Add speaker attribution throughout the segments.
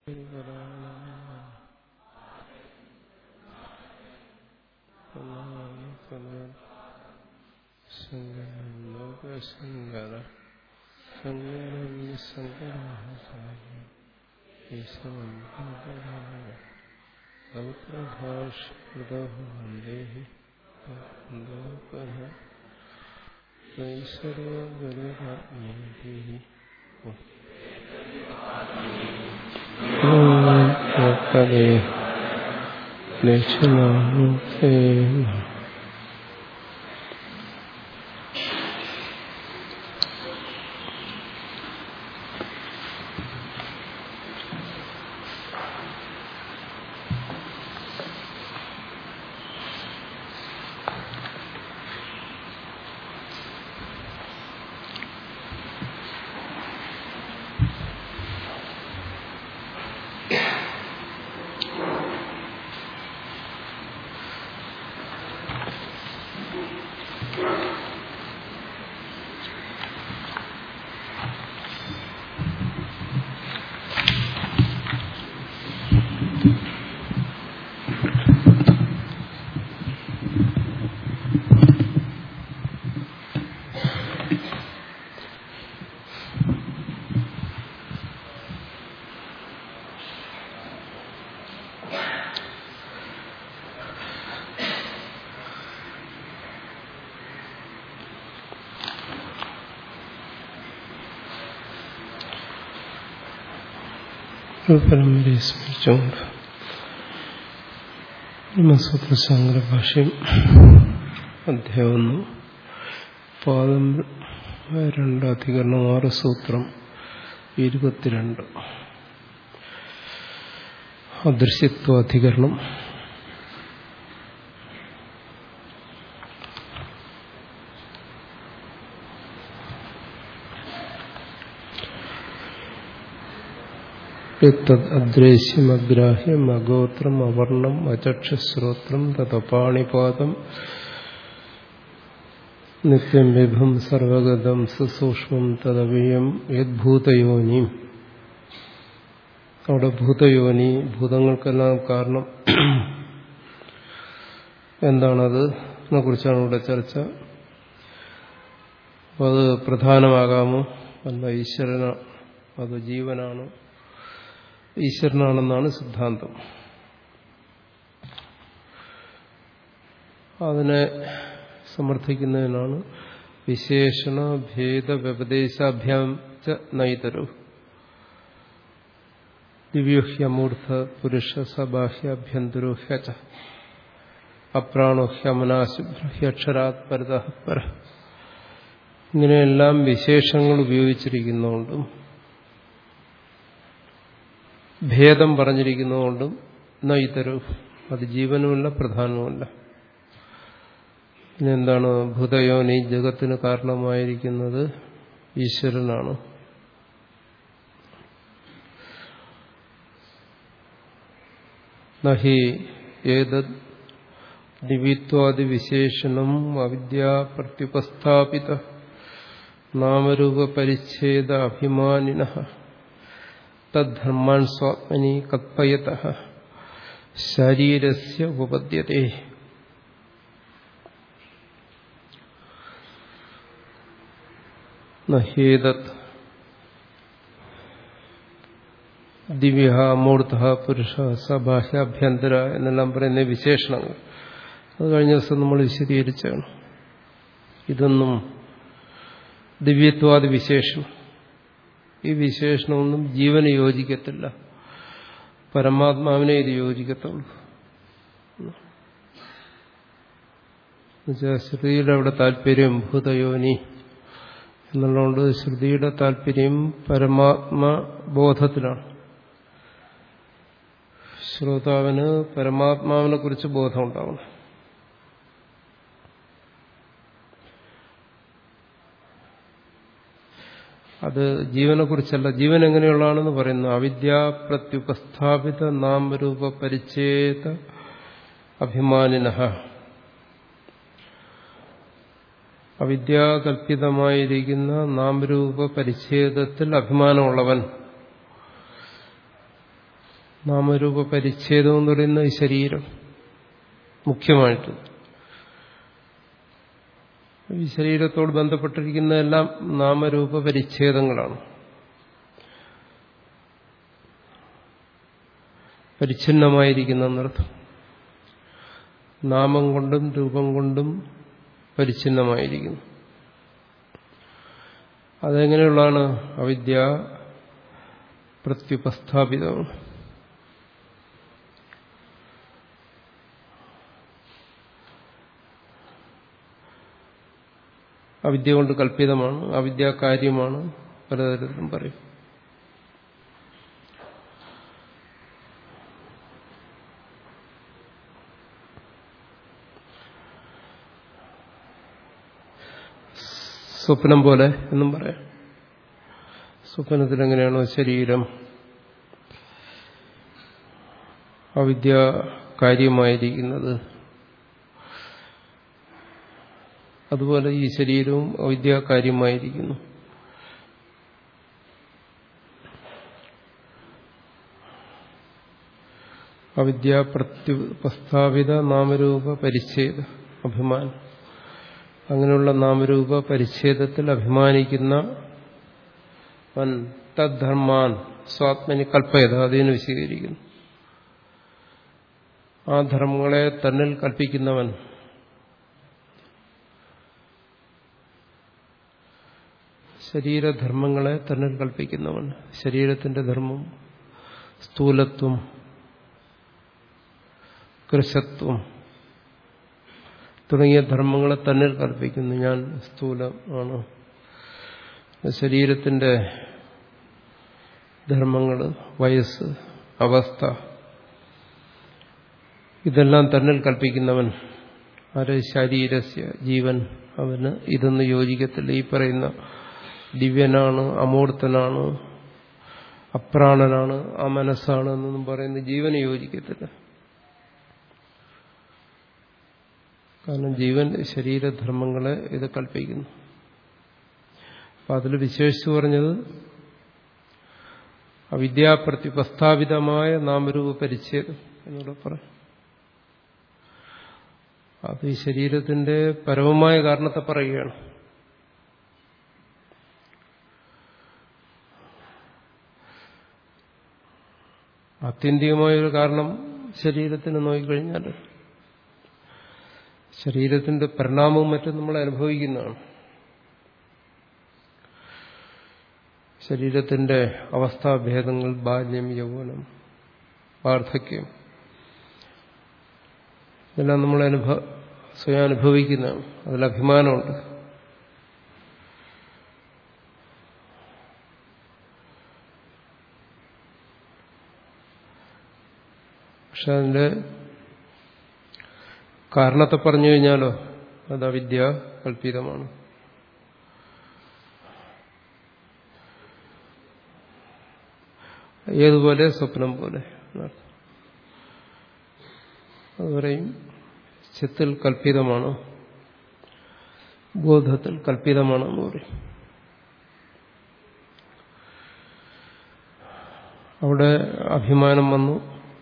Speaker 1: ശങ്കര ശങ്കരം ശങ്കരാചാര്യ ഈശ്വരം ഔപ്രഭാഷൃതേ ഈശ്വരോ ഗുരുരാജ്ഞേ പദേ ലക്ഷ്മണേ പരമ്പരയെ സ്മരിച്ചുകൊണ്ട് ബ്രഹ്മസൂത്ര ശങ്കര ഭാഷ്യം അധ്യായം ഒന്ന് പാദം രണ്ട് അധികരണം ആറ് സൂത്രം ഇരുപത്തിരണ്ട് അദൃശ്യത്വ അധികരണം അദ്രേശ്യമഗ്രാഹ്യം അഗോത്രം അവർണം അചക്ഷശ്രോത്രം തതപാണിപാദം നിത്യം വിഭം സർവഗതം സുസൂക്ഷ്മം തദവീയം യദ്ഭൂതയോനിയും അവിടെ ഭൂതയോനി ഭൂതങ്ങൾക്കെല്ലാം കാരണം എന്താണത് എന്നെ കുറിച്ചാണ് ഇവിടെ ചർച്ച അപ്പോൾ അത് പ്രധാനമാകാമോ അല്ല ഈശ്വരന അത് ജീവനാണ് ഈശ്വരനാണെന്നാണ് സിദ്ധാന്തം അതിനെ സമർത്ഥിക്കുന്നതിനാണ് വിശേഷണ ഭേദ വ്യപദേശാഭ്യാം ച നൈതരു ദിവ്യോഹ്യമൂർധ പുരുഷ സബാഹ്യാഭ്യന്തരോ ഹ്യച അപ്രാണോ ഹ്യമനാശുഭ്യക്ഷരാത് പരത പര ഇങ്ങനെയെല്ലാം വിശേഷങ്ങൾ ഉപയോഗിച്ചിരിക്കുന്നതുകൊണ്ടും ഭേദം പറഞ്ഞിരിക്കുന്നതുകൊണ്ടും നൈതരു അത് ജീവനുമല്ല പ്രധാനവുമല്ല പിന്നെ എന്താണ് ഭൂതയോനി ജഗത്തിന് കാരണമായിരിക്കുന്നത് ഈശ്വരനാണ് നഹി ഏതത് നിവിത്വാദി വിശേഷണം അവിദ്യാപ്രത്യുപസ്ഥാപിത നാമരൂപ പരിച്ഛേദ അഭിമാനിന തദ്ധർമാൻ സ്വാത്മനി കൽപ്പയത ശരീരസ്യ ഉപപദ്യത്തെ നഹേതത് ദിവ്യ മൂർത്ത പുരുഷ സബാഹ്യാഭ്യന്തര എന്നെല്ലാം പറയുന്ന വിശേഷണങ്ങൾ അത് കഴിഞ്ഞ ദിവസം നമ്മൾ വിശദീകരിച്ചാണ് ഇതൊന്നും ദിവ്യത്വാദി വിശേഷണം ഈ വിശേഷണമൊന്നും ജീവന് യോജിക്കത്തില്ല പരമാത്മാവിനെ ഇത് യോജിക്കത്തുള്ളൂ ശ്രുതിയുടെ അവിടെ താല്പര്യം ഭൂതയോനി എന്നുള്ളതുകൊണ്ട് ശ്രുതിയുടെ താല്പര്യം പരമാത്മബോധത്തിലാണ് ശ്രോതാവിന് പരമാത്മാവിനെ കുറിച്ച് ബോധം ഉണ്ടാവണം അത് ജീവനെ കുറിച്ചല്ല ജീവൻ എങ്ങനെയുള്ളതാണെന്ന് പറയുന്നു അവിദ്യ പ്രത്യുപസ്ഥാപിത നാമരൂപ പരിച്ഛേദ അഭിമാനിന അവിദ്യാകൽപിതമായിരിക്കുന്ന നാമരൂപ പരിച്ഛേദത്തിൽ അഭിമാനമുള്ളവൻ നാമരൂപ പരിച്ഛേദം എന്ന് പറയുന്നത് ഈ ശരീരം മുഖ്യമായിട്ട് ഈ ശരീരത്തോട് ബന്ധപ്പെട്ടിരിക്കുന്ന എല്ലാം നാമരൂപ പരിച്ഛേദങ്ങളാണ് പരിച്ഛിന്നമായിരിക്കുന്ന എന്നർത്ഥം നാമം കൊണ്ടും രൂപം കൊണ്ടും പരിച്ഛിന്നമായിരിക്കുന്നു അതെങ്ങനെയുള്ളതാണ് അവിദ്യ പ്രത്യുപസ്ഥാപിതമാണ് അവിദ്യ കൊണ്ട് കല്പിതമാണ് അവിദ്യാകാര്യമാണ് പലതരത്തിലും പറയും സ്വപ്നം പോലെ എന്നും പറയാം സ്വപ്നത്തിൽ എങ്ങനെയാണോ ശരീരം അവിദ്യ കാര്യമായിരിക്കുന്നത് അതുപോലെ ഈ ശരീരവും അവിദ്യാകാര്യമായിരിക്കുന്നു അവിദ്യ പ്രത്യുപസ്ഥാപിത നാമരൂപ പരിച്ഛേദ അഭിമാനം അങ്ങനെയുള്ള നാമരൂപ പരിച്ഛേദത്തിൽ അഭിമാനിക്കുന്ന വൻ തദ്ധർമാൻ സ്വാത്മനി കൽപ്പയത അതിന് വിശദീകരിക്കുന്നു ആ ധർമ്മങ്ങളെ തന്നിൽ കൽപ്പിക്കുന്നവൻ ശരീരധർമ്മങ്ങളെ തന്നിൽ കൽപ്പിക്കുന്നവൻ ശരീരത്തിന്റെ ധർമ്മം സ്ഥൂലത്വം കൃശത്വം തുടങ്ങിയ ധർമ്മങ്ങളെ തന്നിൽ കൽപ്പിക്കുന്നു ഞാൻ സ്ഥൂലമാണ് ശരീരത്തിന്റെ ധർമ്മങ്ങൾ വയസ്സ് അവസ്ഥ ഇതെല്ലാം തന്നിൽ കൽപ്പിക്കുന്നവൻ ആര് ശരീരസ്യ ജീവൻ അവന് ഇതൊന്നും യോജിക്കത്തില്ല ഈ പറയുന്ന ദിവ്യനാണ് അമൂർത്തനാണ് അപ്രാണനാണ് ആ മനസ്സാണ് എന്നൊന്നും പറയുന്ന ജീവന് യോജിക്കത്തില്ല കാരണം ജീവൻ ശരീരധർമ്മങ്ങളെ ഇത് കൽപ്പിക്കുന്നു അപ്പൊ അതിൽ വിശേഷിച്ചു പറഞ്ഞത് അവിദ്യാപ്രതിപസ്ഥാപിതമായ നാമരൂപ പരിച്ഛേദം എന്നൂടെ പറയാം അത് ഈ ശരീരത്തിന്റെ പരമമായ കാരണത്തെ പറയുകയാണ് ആത്യന്തികമായൊരു കാരണം ശരീരത്തിന് നോക്കിക്കഴിഞ്ഞാൽ ശരീരത്തിന്റെ പരിണാമവും മറ്റും നമ്മൾ അനുഭവിക്കുന്നതാണ് ശരീരത്തിന്റെ അവസ്ഥാഭേദങ്ങൾ ബാല്യം യൗവനം വാർദ്ധക്യം ഇതെല്ലാം നമ്മൾ അനുഭവ സ്വയം അനുഭവിക്കുന്നതാണ് അതിൽ അഭിമാനമുണ്ട് പക്ഷെ അതിന്റെ കാരണത്തെ പറഞ്ഞു കഴിഞ്ഞാലോ അത് അവിദ്യ കൽപ്പിതമാണ് ഏതുപോലെ സ്വപ്നം പോലെ അത് പറയും ചിത്തിൽ കൽപ്പിതമാണ് ബോധത്തിൽ കൽപ്പിതമാണെന്ന് പറയും അവിടെ അഭിമാനം വന്നു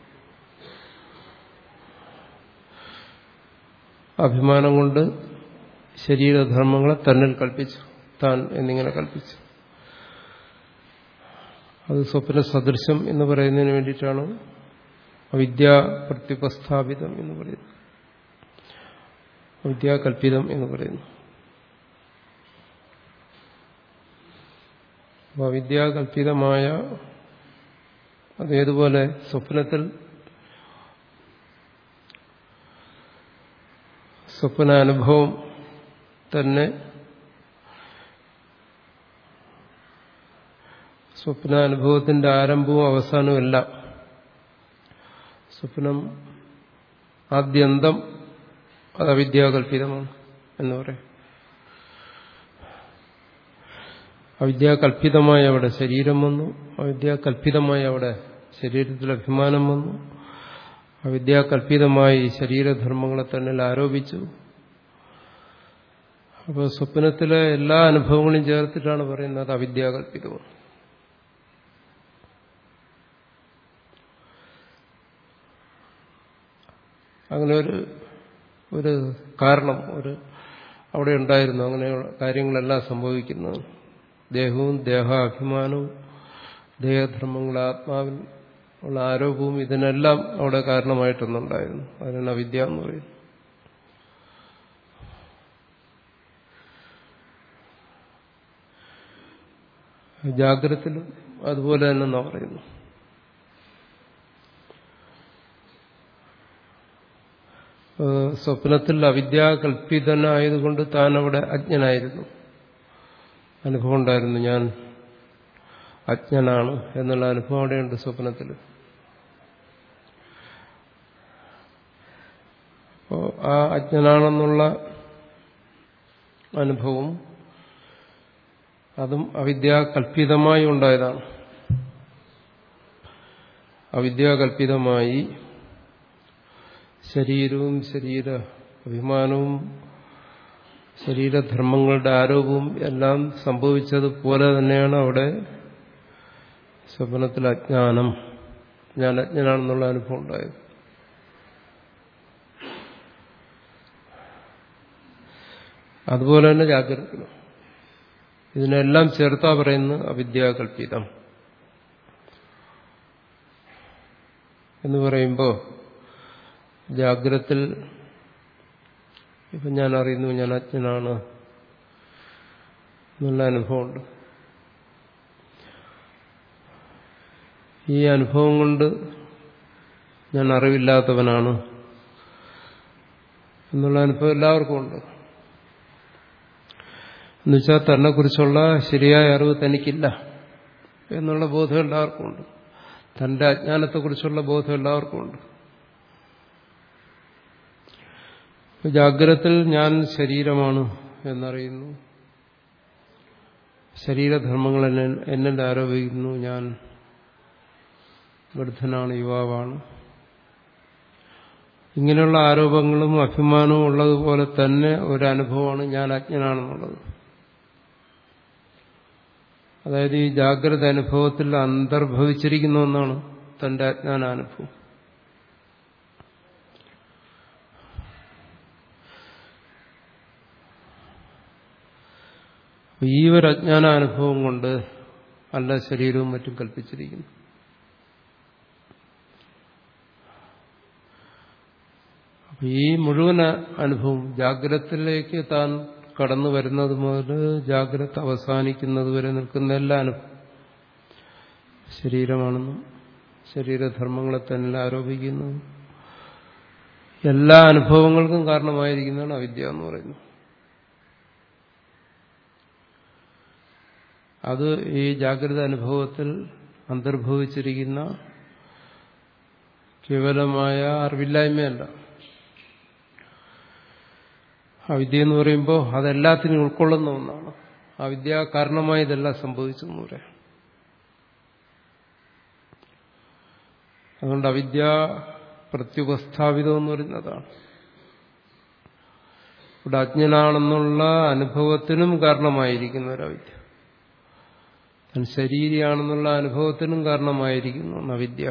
Speaker 1: അഭിമാനം കൊണ്ട് ശരീരധർമ്മങ്ങളെ തന്നിൽ കൽപ്പിച്ചു താൻ എന്നിങ്ങനെ കൽപ്പിച്ചു അത് സ്വപ്ന സദൃശം എന്ന് പറയുന്നതിന് വേണ്ടിയിട്ടാണ് അവിദ്യാ പ്രത്യുപസ്ഥാപിതം എന്ന് പറയുന്നത് അവിദ്യാകൽപിതം എന്ന് പറയുന്നു അപ്പൊ അവിദ്യാകൽപിതമായ അതേതുപോലെ സ്വപ്നത്തിൽ സ്വപ്നാനുഭവം തന്നെ സ്വപ്നാനുഭവത്തിന്റെ ആരംഭവും അവസാനവും എല്ലാം സ്വപ്നം ആദ്യന്തം അത് അവിദ്യാകൽപിതമാണ് എന്ന് പറയാം അവിദ്യാകൽപിതമായ അവിടെ ശരീരം വന്നു അവിദ്യാകൽപിതമായ അവിടെ ശരീരത്തിൽ അഭിമാനം വന്നു അവിദ്യാകൽപിതമായി ശരീരധർമ്മങ്ങളെ തന്നെ ആരോപിച്ചു അപ്പോൾ സ്വപ്നത്തിലെ എല്ലാ അനുഭവങ്ങളും ചേർത്തിട്ടാണ് പറയുന്നത് അവിദ്യാകൽപിതമാണ് അങ്ങനെ ഒരു ഒരു കാരണം ഒരു അവിടെ ഉണ്ടായിരുന്നു അങ്ങനെയുള്ള കാര്യങ്ങളെല്ലാം സംഭവിക്കുന്നത് ദേഹവും ദേഹാഭിമാനവും ദേഹധർമ്മങ്ങൾ ആത്മാവിൽ ഉള്ള ആരോപവും ഇതിനെല്ലാം അവിടെ കാരണമായിട്ടൊന്നുണ്ടായിരുന്നു അതിനാണ് അവിദ്യ എന്ന് പറയുന്നത് ജാഗ്രതത്തിലും അതുപോലെ തന്നെ എന്നാ പറയുന്നു സ്വപ്നത്തിൽ അവിദ്യാകൽപിതനായതുകൊണ്ട് താൻ അവിടെ അജ്ഞനായിരുന്നു അനുഭവം ഉണ്ടായിരുന്നു ഞാൻ അജ്ഞനാണ് എന്നുള്ള അനുഭവം അവിടെയുണ്ട് സ്വപ്നത്തിൽ അപ്പോൾ ആ അജ്ഞനാണെന്നുള്ള അനുഭവം അതും അവിദ്യാകൽപിതമായി ഉണ്ടായതാണ് അവിദ്യാകൽപിതമായി ശരീരവും ശരീര അഭിമാനവും ശരീരധർമ്മങ്ങളുടെ ആരോപവും എല്ലാം സംഭവിച്ചതുപോലെ തന്നെയാണ് അവിടെ സ്വപ്നത്തിൽ അജ്ഞാനം ഞാൻ അജ്ഞനാണെന്നുള്ള അനുഭവം ഉണ്ടായത് അതുപോലെ തന്നെ ജാഗ്രതത്തിലും ഇതിനെല്ലാം ചേർത്താ പറയുന്നത് അവിദ്യാകൽപിതം എന്ന് പറയുമ്പോൾ ജാഗ്രത്തിൽ ഇപ്പം ഞാൻ അറിയുന്നു ഞാൻ അജ്ഞനാണ് എന്നുള്ള അനുഭവമുണ്ട് ഈ അനുഭവം കൊണ്ട് ഞാൻ അറിവില്ലാത്തവനാണ് എന്നുള്ള അനുഭവം എല്ലാവർക്കും ഉണ്ട് എന്നുവെച്ചാൽ തന്നെക്കുറിച്ചുള്ള ശരിയായ അറിവ് തനിക്കില്ല എന്നുള്ള ബോധം എല്ലാവർക്കും ഉണ്ട് തന്റെ അജ്ഞാനത്തെക്കുറിച്ചുള്ള ബോധം എല്ലാവർക്കും ഉണ്ട് ജാഗ്രത്തിൽ ഞാൻ ശരീരമാണ് എന്നറിയുന്നു ശരീരധർമ്മങ്ങൾ എന്നെ എന്നിൽ ആരോപിക്കുന്നു ഞാൻ വൃദ്ധനാണ് യുവാവാണ് ഇങ്ങനെയുള്ള ആരോപങ്ങളും അഭിമാനവും ഉള്ളതുപോലെ തന്നെ ഒരു അനുഭവമാണ് ഞാൻ അജ്ഞനാണെന്നുള്ളത് അതായത് ഈ ജാഗ്രത അനുഭവത്തിൽ അന്തർഭവിച്ചിരിക്കുന്ന ഒന്നാണ് തന്റെ അജ്ഞാനാനുഭവം ഈ ഒരു അജ്ഞാനാനുഭവം കൊണ്ട് അല്ല ശരീരവും മറ്റും കൽപ്പിച്ചിരിക്കുന്നു ഈ മുഴുവൻ അനുഭവം ജാഗ്രതത്തിലേക്ക് താൻ കടന്നു വരുന്നത് മുതൽ ജാഗ്രത അവസാനിക്കുന്നത് വരെ നിൽക്കുന്ന എല്ലാ അനുഭവം ശരീരമാണെന്നും ശരീരധർമ്മങ്ങളെ തന്നെ ആരോപിക്കുന്നു എല്ലാ അനുഭവങ്ങൾക്കും കാരണമായിരിക്കുന്നതാണ് അവിദ്യ എന്ന് പറയുന്നത് അത് ഈ ജാഗ്രത അനുഭവത്തിൽ അന്തർഭവിച്ചിരിക്കുന്ന കേവലമായ അറിവില്ലായ്മയല്ല അവിദ്യ എന്ന് പറയുമ്പോൾ അതെല്ലാത്തിനും ഉൾക്കൊള്ളുന്ന ഒന്നാണ് അവിദ്യ കാരണമായി ഇതെല്ലാം സംഭവിച്ചു എന്ന് പറയാം അതുകൊണ്ട് അവിദ്യ പ്രത്യുപസ്ഥാപിതം എന്ന് പറയുന്നതാണ് ഇവിടെ അജ്ഞനാണെന്നുള്ള അനുഭവത്തിനും കാരണമായിരിക്കുന്ന ഒരു അവിദ്യ താൻ ശരീരിയാണെന്നുള്ള അനുഭവത്തിനും കാരണമായിരിക്കുന്നു അവിദ്യ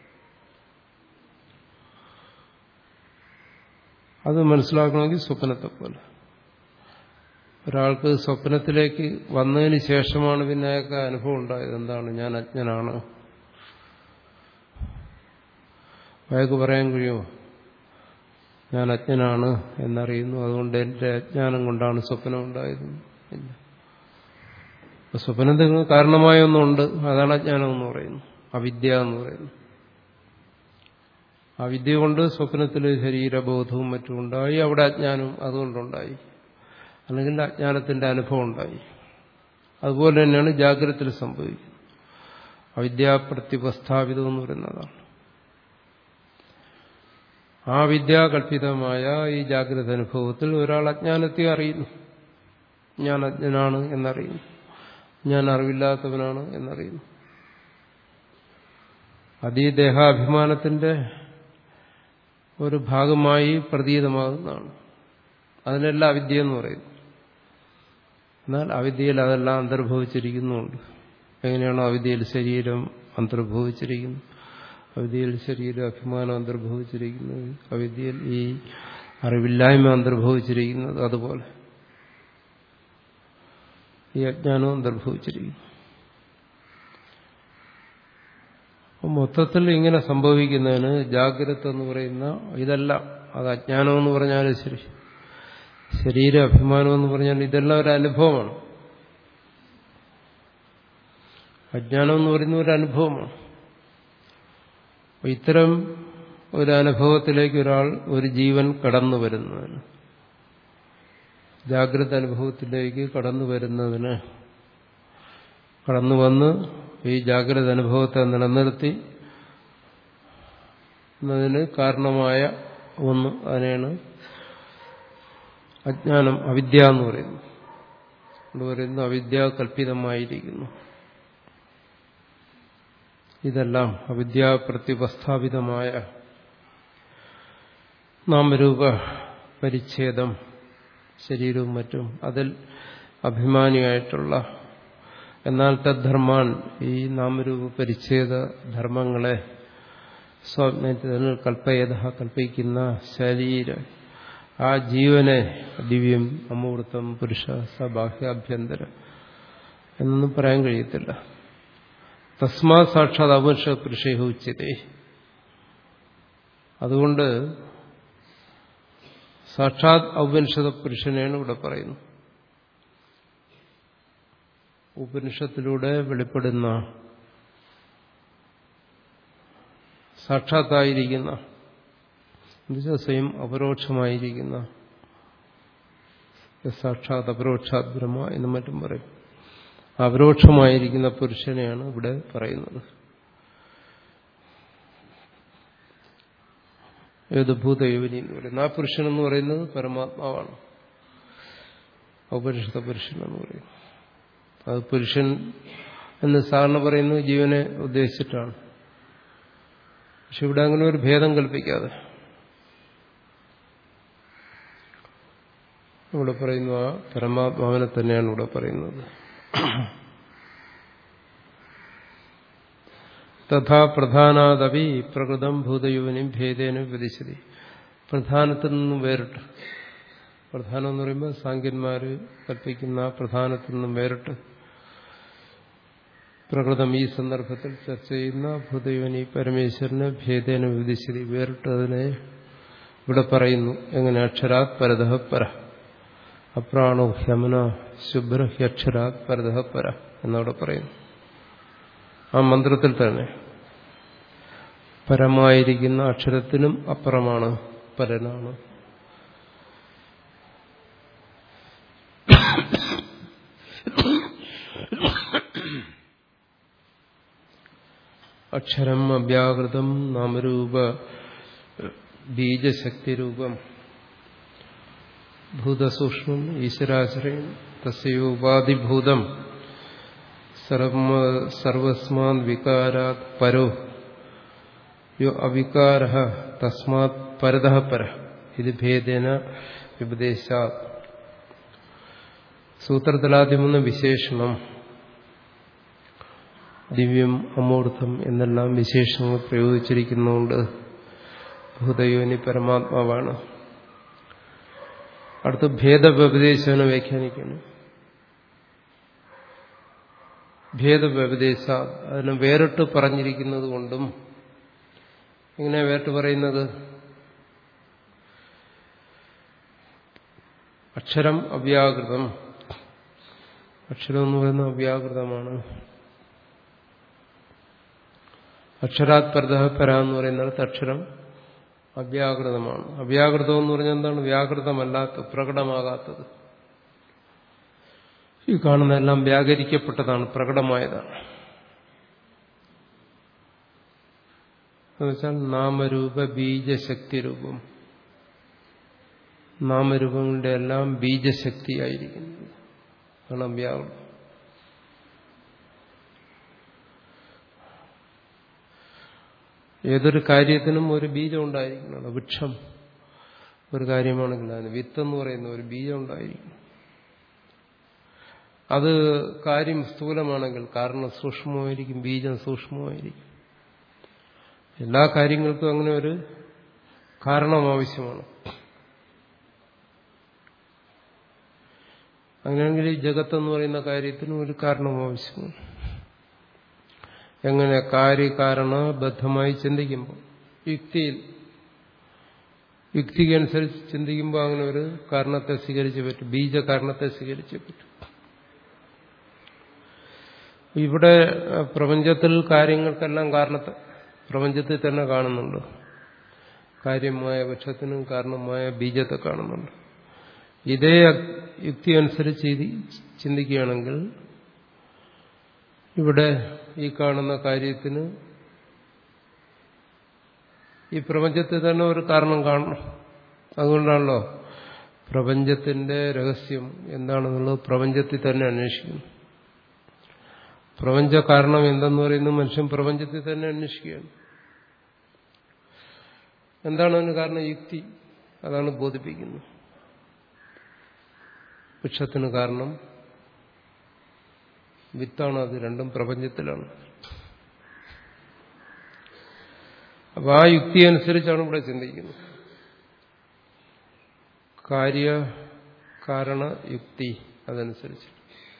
Speaker 1: അത് മനസ്സിലാക്കണമെങ്കിൽ സ്വപ്നത്തെ പോലെ ഒരാൾക്ക് സ്വപ്നത്തിലേക്ക് വന്നതിന് ശേഷമാണ് പിന്നെ അയാൾക്ക് അനുഭവം ഉണ്ടായത് എന്താണ് ഞാൻ അജ്ഞനാണ് അയാൾക്ക് പറയാൻ കഴിയുമോ ഞാൻ അജ്ഞനാണ് എന്നറിയുന്നു അതുകൊണ്ട് എന്റെ അജ്ഞാനം കൊണ്ടാണ് സ്വപ്നം ഉണ്ടായത് ഇല്ല സ്വപ്നത്തിന് കാരണമായ ഒന്നുണ്ട് അതാണ് അജ്ഞാനം എന്ന് പറയുന്നു അവിദ്യ എന്ന് പറയുന്നു ആ വിദ്യ കൊണ്ട് സ്വപ്നത്തിൽ ശരീരബോധവും മറ്റും ഉണ്ടായി അവിടെ അജ്ഞാനവും അതുകൊണ്ടുണ്ടായി അല്ലെങ്കിൽ അജ്ഞാനത്തിന്റെ അനുഭവം ഉണ്ടായി അതുപോലെ തന്നെയാണ് ജാഗ്രതത്തിൽ സംഭവിക്കുന്നത് അവിദ്യാപ്രത്യുപസ്ഥാപിതം എന്ന് പറയുന്നതാണ് ആ വിദ്യാകൽപിതമായ ഈ ജാഗ്രത അനുഭവത്തിൽ ഒരാൾ അജ്ഞാനത്തെ അറിയുന്നു ഞാൻ അജ്ഞനാണ് എന്നറിയുന്നു ഞാൻ അറിവില്ലാത്തവനാണ് എന്നറിയുന്നു അത് ഈ ദേഹാഭിമാനത്തിന്റെ ഒരു ഭാഗമായി പ്രതീതമാകുന്നതാണ് അതിനെല്ലാം അവിദ്യ എന്ന് പറയുന്നു എന്നാൽ അവിദ്യയിൽ അതെല്ലാം അന്തർഭവിച്ചിരിക്കുന്നുണ്ട് എങ്ങനെയാണോ അവിദ്യയിൽ ശരീരം അന്തർഭവിച്ചിരിക്കുന്നു അവിദ്യയിൽ ശരീര അഭിമാനം അന്തർഭവിച്ചിരിക്കുന്നത് അവിദ്യയിൽ ഈ അറിവില്ലായ്മ അന്തർഭവിച്ചിരിക്കുന്നത് അതുപോലെ ഈ അജ്ഞാനവും അന്തർഭവിച്ചിരിക്കുന്നു മൊത്തത്തിൽ ഇങ്ങനെ സംഭവിക്കുന്നതിന് ജാഗ്രത എന്ന് പറയുന്ന ഇതല്ല അത് അജ്ഞാനം എന്ന് പറഞ്ഞാലും ശരി ശരീര അഭിമാനം എന്ന് പറഞ്ഞാൽ ഇതെല്ലാം ഒരു അനുഭവമാണ് അജ്ഞാനം എന്ന് പറയുന്ന ഒരു അനുഭവമാണ് ഇത്തരം ഒരു അനുഭവത്തിലേക്ക് ഒരാൾ ഒരു ജീവൻ കടന്നു വരുന്നതിന് ജാഗ്രത അനുഭവത്തിലേക്ക് കടന്നു വരുന്നതിന് കടന്നു വന്ന് ഈ ജാഗ്രത അനുഭവത്തെ നിലനിർത്തി എന്നതിന് കാരണമായ ഒന്ന് അതിനെയാണ് അജ്ഞാനം അവിദ്യ എന്ന് പറയുന്നു എന്ന് പറയുന്നു അവിദ്യ കൽപ്പിതമായിരിക്കുന്നു ഇതെല്ലാം അവിദ്യാ പ്രത്യുപസ്ഥാപിതമായ നാമരൂപ പരിച്ഛേദം ശരീരവും മറ്റും അതിൽ അഭിമാനിയായിട്ടുള്ള എന്നാൽ തദ്ധർമാൻ ഈ നാമരൂപ പരിച്ഛേദ ധർമ്മങ്ങളെ സ്വാജ്ഞത്തിൽ കൽപ്പയത കൽപ്പിക്കുന്ന ശരീര ആ ജീവനെ ദിവ്യം അമൂർത്തം പുരുഷ സബാഹ്യാഭ്യന്തര എന്നൊന്നും പറയാൻ കഴിയത്തില്ല തസ്മാ സാക്ഷാത് അപുരുഷ പുരുഷേഹ ഉച്ചതേ അതുകൊണ്ട് സാക്ഷാത് ഔപനിഷത പുരുഷനെയാണ് ഇവിടെ പറയുന്നത് ഉപനിഷത്തിലൂടെ വെളിപ്പെടുന്ന സാക്ഷാത്തായിരിക്കുന്ന എന്നുവെച്ചാൽ സ്വയം അപരോക്ഷമായിരിക്കുന്ന സാക്ഷാത് അപരോക്ഷാത് ബ്രഹ്മ എന്നും മറ്റും പറയും അപരോക്ഷമായിരിക്കുന്ന പുരുഷനെയാണ് ഇവിടെ പറയുന്നത് ഏത് ഭൂതയോനി എന്ന് പറയുന്നത് ആ പുരുഷൻ എന്ന് പറയുന്നത് പരമാത്മാവാണ് ഔപനിഷത്ത പുരുഷൻ എന്ന് പറയുന്നത് അത് പുരുഷൻ എന്ന് സാറിന് പറയുന്നത് ജീവനെ ഉദ്ദേശിച്ചിട്ടാണ് പക്ഷെ ഇവിടെ അങ്ങനെ ഒരു ഭേദം കൽപ്പിക്കാതെ ഇവിടെ പറയുന്നു ആ പരമാത്മാവിനെ തന്നെയാണ് ഇവിടെ പറയുന്നത് തഥാ പ്രധാനാദപി പ്രകൃതം ഭൂതയുവനും ഭേദേന വിധിച്ചതി പ്രധാനത്തിൽ നിന്നും വേറിട്ട് പ്രധാനം എന്ന് പറയുമ്പോൾ സാങ്കന്മാര് കൽപ്പിക്കുന്ന പ്രധാനത്തിൽ നിന്നും വേറിട്ട് പ്രകൃതം ഈ സന്ദർഭത്തിൽ ചർച്ച ചെയ്യുന്ന ഭൂതയുവനി പരമേശ്വരന് ഭേദേന വിധിച്ചതി വേറിട്ട് അതിനെ ഇവിടെ പറയുന്നു എങ്ങനെ അക്ഷരാത് പരതഃ പര അപ്രാണോ ഹ്യമന ശുഭ്ര ഹ്യക്ഷരാത് പരതഃ പര എന്നവിടെ പറയുന്നു ആ മന്ത്രത്തിൽ തന്നെ പരമായിരിക്കുന്ന അക്ഷരത്തിനും അപ്പുറമാണ് പരനാണ് അക്ഷരം അവ്യാകൃതം നാമരൂപ ബീജശക്തിരൂപം ഭൂതസൂക്ഷ്മം ഈശ്വരാശ്രയം തസ്യോപാധിഭൂതം സർവസ്മാൻ വികാരാത് പരോ യോ അവികാര തസ്മാത് പരത പര ഇത് ഭേദേന വിപദേശാ സൂത്രത്തിലാദ്യമൊന്ന് വിശേഷണം ദിവ്യം അമൂർത്തം എന്നെല്ലാം വിശേഷണങ്ങൾ പ്രയോഗിച്ചിരിക്കുന്നതുകൊണ്ട് ഭൂതയോനി പരമാത്മാവാണ് അടുത്ത് ഭേദവ്യപദേശനെ വ്യാഖ്യാനിക്കുന്നു ഭേദവ്യപദേശ അതിനെ വേറിട്ട് പറഞ്ഞിരിക്കുന്നത് കൊണ്ടും എങ്ങനെ വേറിട്ട് പറയുന്നത് അക്ഷരം അവ്യാകൃതം അക്ഷരം എന്ന് പറയുന്നത് അവ്യാകൃതമാണ് അക്ഷരാത് പരതപര എന്ന് പറയുന്നിടത്ത് അക്ഷരം അവ്യാകൃതമാണ് അവ്യാകൃതം എന്ന് പറഞ്ഞാൽ എന്താണ് വ്യാകൃതമല്ലാത്ത പ്രകടമാകാത്തത് ഈ കാണുന്നതെല്ലാം വ്യാകരിക്കപ്പെട്ടതാണ് പ്രകടമായതാണ് എന്നുവെച്ചാൽ നാമരൂപ ബീജശക്തി രൂപം നാമരൂപങ്ങളുടെ എല്ലാം ബീജശക്തിയായിരിക്കുന്നത് ആണ് അവ്യാകൃതം ഏതൊരു കാര്യത്തിനും ഒരു ബീജം ഉണ്ടായിരിക്കണം വൃക്ഷം ഒരു കാര്യമാണെങ്കിൽ അതിന് വിത്ത് എന്ന് പറയുന്ന ഒരു ബീജം ഉണ്ടായിരിക്കണം അത് കാര്യം സ്ഥൂലമാണെങ്കിൽ കാരണം സൂക്ഷ്മമായിരിക്കും ബീജം സൂക്ഷ്മമായിരിക്കും എല്ലാ കാര്യങ്ങൾക്കും അങ്ങനെ ഒരു കാരണം ആവശ്യമാണ് അങ്ങനെയാണെങ്കിൽ ഈ ജഗത്തെന്ന് പറയുന്ന കാര്യത്തിന് ഒരു കാരണം ആവശ്യമാണ് എങ്ങനെ കാര്യകാരണബദ്ധമായി ചിന്തിക്കുമ്പോൾ യുക്തിയിൽ യുക്തിക്കനുസരിച്ച് ചിന്തിക്കുമ്പോൾ അങ്ങനെ ഒരു കാരണത്തെ സ്വീകരിച്ച് പറ്റും ബീജകാരണത്തെ സ്വീകരിച്ച് പറ്റും ഇവിടെ പ്രപഞ്ചത്തിൽ കാര്യങ്ങൾക്കെല്ലാം കാരണത്തെ പ്രപഞ്ചത്തിൽ തന്നെ കാണുന്നുണ്ട് കാര്യമായ പക്ഷത്തിനും കാരണമായ ബീജത്തെ കാണുന്നുണ്ട് ഇതേ യുക്തി അനുസരിച്ച് ചിന്തിക്കുകയാണെങ്കിൽ ഇവിടെ ഈ കാണുന്ന കാര്യത്തിന് ഈ പ്രപഞ്ചത്തിൽ തന്നെ ഒരു കാരണം കാണണം അതുകൊണ്ടാണല്ലോ പ്രപഞ്ചത്തിന്റെ രഹസ്യം എന്താണെന്നുള്ളത് പ്രപഞ്ചത്തിൽ തന്നെ അന്വേഷിക്കുന്നു പ്രപഞ്ച കാരണം എന്തെന്ന് പറയുന്നത് മനുഷ്യൻ പ്രപഞ്ചത്തിൽ തന്നെ അന്വേഷിക്കുകയാണ് എന്താണ് അതിന് കാരണം യുക്തി അതാണ് ബോധിപ്പിക്കുന്നത് വൃക്ഷത്തിന് കാരണം വിത്താണ് അത് രണ്ടും പ്രപഞ്ചത്തിലാണ് അപ്പൊ ആ യുക്തി അനുസരിച്ചാണ് ഇവിടെ ചിന്തിക്കുന്നത് കാര്യ കാരണ യുക്തി അതനുസരിച്ച്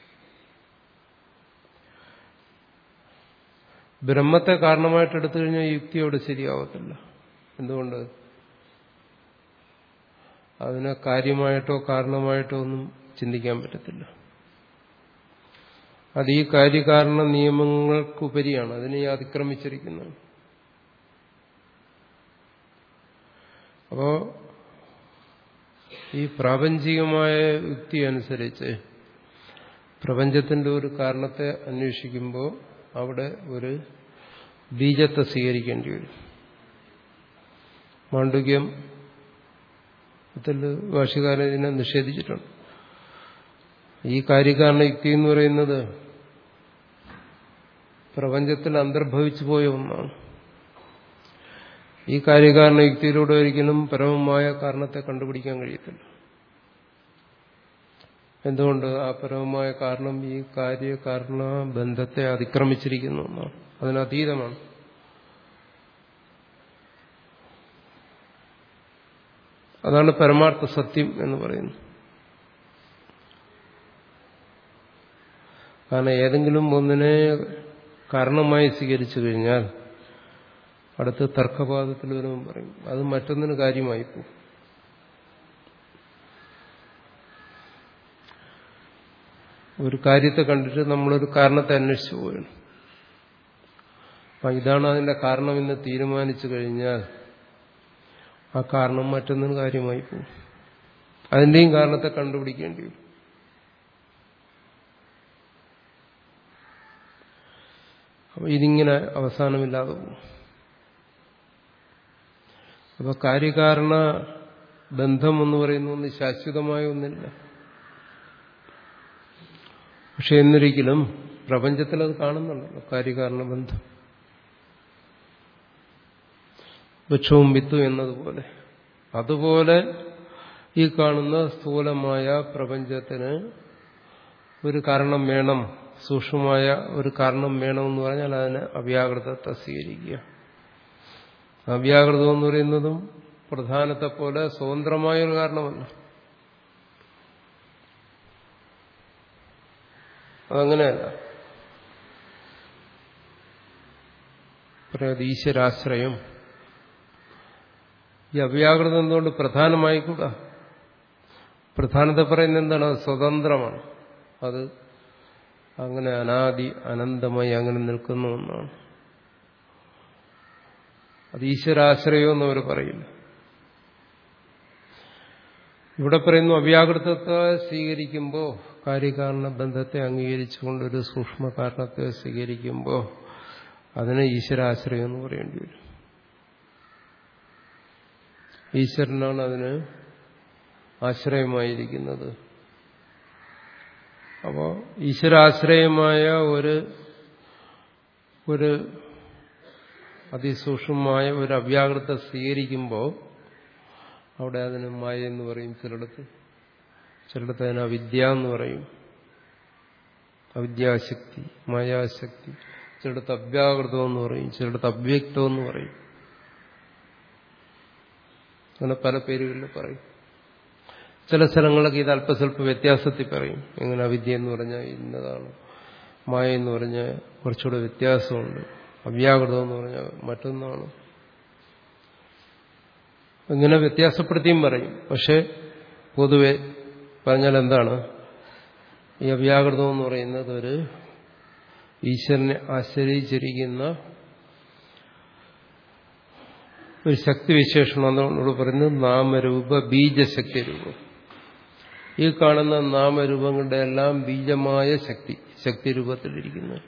Speaker 1: ബ്രഹ്മത്തെ കാരണമായിട്ട് എടുത്തു കഴിഞ്ഞാൽ യുക്തി അവിടെ ശരിയാവത്തില്ല എന്തുകൊണ്ട് അതിനെ കാര്യമായിട്ടോ കാരണമായിട്ടോ ഒന്നും ചിന്തിക്കാൻ പറ്റത്തില്ല അത് ഈ കാര്യകാരണ നിയമങ്ങൾക്കുപരിയാണ് അതിനെ അതിക്രമിച്ചിരിക്കുന്നത് അപ്പോ ഈ പ്രാപഞ്ചികമായ യുക്തി അനുസരിച്ച് പ്രപഞ്ചത്തിന്റെ ഒരു കാരണത്തെ അന്വേഷിക്കുമ്പോൾ അവിടെ ഒരു ബീജത്തെ സ്വീകരിക്കേണ്ടി വരും മാണ്ഡുക്യം ഭാഷകാരൻ ഇതിനെ നിഷേധിച്ചിട്ടുണ്ട് ഈ കാര്യകാരണ യുക്തി എന്ന് പറയുന്നത് പ്രപഞ്ചത്തിൽ അന്തർഭവിച്ചു പോയ ഒന്നാണ് ഈ കാര്യകാരണ യുക്തിയിലൂടെ ഒരിക്കലും പരമമായ കാരണത്തെ കണ്ടുപിടിക്കാൻ കഴിയത്തില്ല എന്തുകൊണ്ട് ആ പരമമായ കാരണം ഈ കാര്യകാരണ ബന്ധത്തെ അതിക്രമിച്ചിരിക്കുന്നു എന്നാണ് അതിനതീതമാണ് അതാണ് പരമാർത്ഥ സത്യം എന്ന് പറയുന്നത് കാരണം ഏതെങ്കിലും ഒന്നിനെ കാരണമായി സ്വീകരിച്ചു കഴിഞ്ഞാൽ അടുത്ത് തർക്കപാദത്തിൽ വരുമ്പോൾ പറയും അത് മറ്റൊന്നിന് കാര്യമായി പോകും ഒരു കാര്യത്തെ കണ്ടിട്ട് നമ്മളൊരു കാരണത്തെ അന്വേഷിച്ചു പോവുകയാണ് അപ്പൊ ഇതാണ് അതിന്റെ കാരണമെന്ന് തീരുമാനിച്ചു കഴിഞ്ഞാൽ ആ കാരണം മറ്റൊന്നിന് കാര്യമായി പോകും അതിന്റെയും കാരണത്തെ കണ്ടുപിടിക്കേണ്ടി വരും അപ്പൊ ഇതിങ്ങനെ അവസാനമില്ലാതെ പോകും അപ്പൊ കാര്യകാരണ ബന്ധം എന്ന് പറയുന്ന ഒന്ന് ശാശ്വതമായ ഒന്നില്ല പക്ഷെ എന്നൊരിക്കലും പ്രപഞ്ചത്തിൽ അത് കാണുന്നുണ്ടല്ലോ കാര്യകാരണ ബന്ധം വൃക്ഷവും വിത്തും എന്നതുപോലെ അതുപോലെ ഈ കാണുന്ന സ്ഥൂലമായ പ്രപഞ്ചത്തിന് ഒരു കാരണം വേണം സൂക്ഷ്മമായ ഒരു കാരണം വേണമെന്ന് പറഞ്ഞാൽ അതിന് അവ്യാകൃതത്തെ സ്വീകരിക്കുക അവ്യാകൃതം എന്ന് പറയുന്നതും പ്രധാനത്തെ പോലെ സ്വതന്ത്രമായ ഒരു കാരണമല്ല അതങ്ങനെയല്ല പറയാത് ഈശ്വരാശ്രയം ഈ അവ്യാകൃതം എന്തുകൊണ്ട് പ്രധാനമായിക്കൂടാ പ്രധാനത പറയുന്നത് എന്താണ് സ്വതന്ത്രമാണ് അത് അങ്ങനെ അനാദി അനന്തമായി അങ്ങനെ നിൽക്കുന്ന ഒന്നാണ് അത് ഈശ്വരാശ്രയം എന്നവർ പറയില്ല ഇവിടെ പറയുന്നു അവ്യാകൃതത്തെ സ്വീകരിക്കുമ്പോൾ കാര്യകാരണ ബന്ധത്തെ അംഗീകരിച്ചുകൊണ്ടൊരു സൂക്ഷ്മ കാരണത്തെ സ്വീകരിക്കുമ്പോൾ അതിന് ഈശ്വരാശ്രയം എന്ന് പറയേണ്ടി വരും ഈശ്വരനാണ് അതിന് ആശ്രയമായിരിക്കുന്നത് അപ്പോൾ ഈശ്വരാശ്രയമായ ഒരു ഒരു അതിസൂക്ഷ്മമായ ഒരു അവ്യാകൃത സ്വീകരിക്കുമ്പോൾ അവിടെ അതിന് മായ എന്ന് പറയും ചിലടത്ത് ചിലടത്ത് അതിന് അവിദ്യ എന്ന് പറയും അവിദ്യാശക്തി മായാശക്തി ചിലടത്ത് അവ്യാകൃതം എന്ന് പറയും ചിലടത്ത് അവ്യക്തം എന്ന് പറയും അങ്ങനെ പല പേരുകളിൽ പറയും ചില സ്ഥലങ്ങളിലൊക്കെ ഇത് അല്പസ്വല്പ വ്യത്യാസത്തിൽ പറയും എങ്ങനെ അവിദ്യ എന്ന് പറഞ്ഞാൽ ഇന്നതാണ് മായ എന്ന് പറഞ്ഞാൽ കുറച്ചുകൂടെ വ്യത്യാസമുണ്ട് അവ്യാകൃതം എന്ന് പറഞ്ഞാൽ മറ്റൊന്നാണ് ഇങ്ങനെ വ്യത്യാസപ്പെടുത്തിയും പറയും പക്ഷെ പൊതുവെ പറഞ്ഞാൽ എന്താണ് ഈ അവ്യാകൃതം എന്ന് പറയുന്നത് ഒരു ഈശ്വരനെ ആശ്രയിച്ചിരിക്കുന്ന ഒരു ശക്തിവിശേഷണം എന്നോട് പറയുന്നത് നാമരൂപ ബീജശക്തി രൂപം ഈ കാണുന്ന നാമരൂപങ്ങളുടെ എല്ലാം ബീജമായ ശക്തി ശക്തി രൂപത്തിലിരിക്കുന്നത്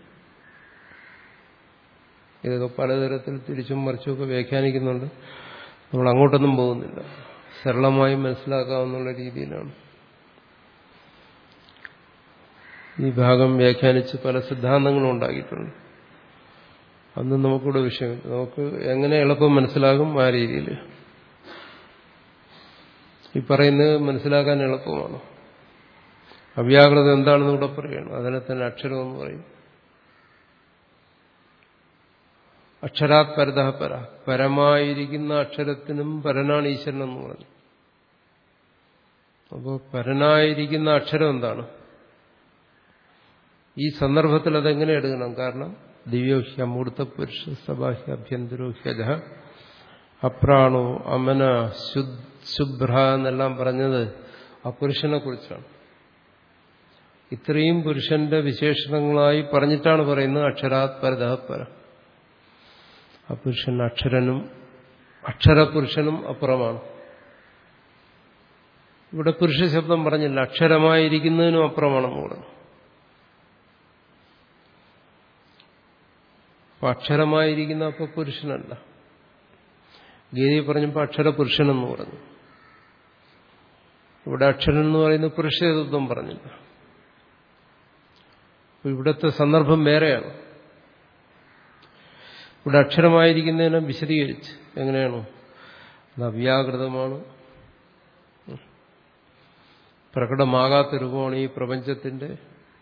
Speaker 1: ഇതൊക്കെ പലതരത്തിൽ തിരിച്ചും മറിച്ചുമൊക്കെ വ്യാഖ്യാനിക്കുന്നുണ്ട് നമ്മൾ അങ്ങോട്ടൊന്നും പോകുന്നില്ല സരളമായി മനസ്സിലാക്കാവുന്ന രീതിയിലാണ് ഈ ഭാഗം വ്യാഖ്യാനിച്ച് പല സിദ്ധാന്തങ്ങളും ഉണ്ടാക്കിയിട്ടുണ്ട് അന്നും നമുക്കിവിടെ വിഷയമില്ല നമുക്ക് എങ്ങനെ എളുപ്പം മനസ്സിലാകും ആ രീതിയിൽ ഈ പറയുന്നത് മനസ്സിലാക്കാൻ എളുപ്പമാണ് അവ്യാകൃതം എന്താണെന്ന് ഇവിടെ പറയുകയാണ് അതിനെ തന്നെ അക്ഷരം എന്ന് പറയും അക്ഷരാത് പരതഃ പര പരമായിരിക്കുന്ന അക്ഷരത്തിനും പരനാണ് ഈശ്വരൻ എന്ന് പറഞ്ഞു അപ്പോൾ പരനായിരിക്കുന്ന അക്ഷരം എന്താണ് ഈ സന്ദർഭത്തിൽ അതെങ്ങനെ എടുക്കണം കാരണം ദിവ്യോഹ്യ മൂർത്ത പുരുഷ സബാഹ്യ അഭ്യന്തരോഹ്യജ അപ്രാണോ അമന ശുഭ്ര എന്നെല്ലാം പറഞ്ഞത് ആ പുരുഷനെ കുറിച്ചാണ് ഇത്രയും പുരുഷന്റെ വിശേഷണങ്ങളായി പറഞ്ഞിട്ടാണ് പറയുന്നത് അക്ഷരാത് പരതഃ പര ആ പുരുഷൻ അക്ഷരനും അക്ഷരപുരുഷനും അപ്പുറമാണ് ഇവിടെ പുരുഷ ശബ്ദം പറഞ്ഞില്ല അക്ഷരമായിരിക്കുന്നതിനും അപ്പുറമാണെന്ന് പറഞ്ഞു അപ്പൊ അക്ഷരമായിരിക്കുന്ന അപ്പൊ പുരുഷനല്ല ഗീതയിൽ പറഞ്ഞപ്പോൾ അക്ഷരപുരുഷനെന്ന് പറഞ്ഞു ഇവിടെ അക്ഷരൻ എന്ന് പറയുന്ന പുരുഷതത്വം പറഞ്ഞില്ല ഇവിടുത്തെ സന്ദർഭം വേറെയാണ് ഇവിടെ അക്ഷരമായിരിക്കുന്നതിനെ വിശദീകരിച്ച് എങ്ങനെയാണോ അത് അവ്യാകൃതമാണ് പ്രകടമാകാത്ത രൂപമാണ് ഈ പ്രപഞ്ചത്തിന്റെ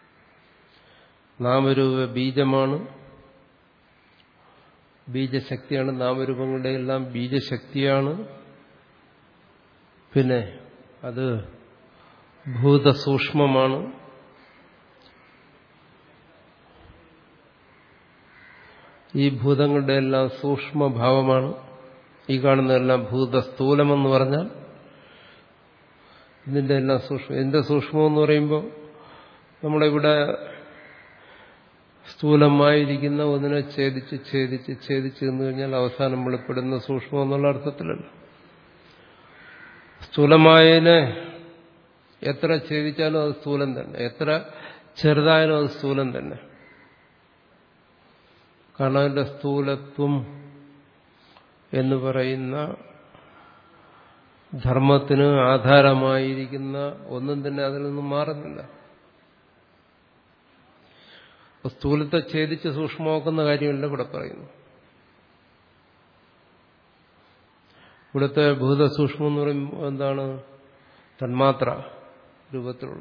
Speaker 1: നാമരൂപ ബീജമാണ് ബീജശക്തിയാണ് നാമരൂപങ്ങളുടെ എല്ലാം ബീജശക്തിയാണ് പിന്നെ അത് ഭൂതസൂക്ഷ്മമാണ് ഈ ഭൂതങ്ങളുടെ എല്ലാം സൂക്ഷ്മഭാവമാണ് ഈ കാണുന്നതെല്ലാം ഭൂതസ്ഥൂലമെന്ന് പറഞ്ഞാൽ ഇതിന്റെ എല്ലാം സൂക്ഷ്മം ഇതിന്റെ സൂക്ഷ്മം എന്ന് പറയുമ്പോൾ നമ്മളിവിടെ സ്ഥൂലമായിരിക്കുന്ന ഒന്നിനെ ഛേദിച്ച് ഛേദിച്ച് ഛേദിച്ച് നിന്ന് കഴിഞ്ഞാൽ അവസാനം വെളിപ്പെടുന്ന സൂക്ഷ്മം എന്നുള്ള അർത്ഥത്തിലല്ല സ്ഥൂലമായതിനെ എത്ര ഛേദിച്ചാലും അത് സ്ഥൂലം തന്നെ എത്ര ചെറുതായാലും അത് സ്ഥൂലം തന്നെ കാരണം അതിന്റെ സ്ഥൂലത്വം എന്ന് പറയുന്ന ധർമ്മത്തിന് ആധാരമായിരിക്കുന്ന ഒന്നും തന്നെ അതിൽ നിന്നും മാറുന്നില്ല സ്ഥൂലത്തെ ഛേദിച്ച് സൂക്ഷ്മമാക്കുന്ന കാര്യമല്ല ഇവിടെ പറയുന്നു ഇവിടുത്തെ ഭൂതസൂക്ഷ്മം എന്ന് പറയുമ്പോൾ എന്താണ് തന്മാത്ര രൂപത്തിലുള്ള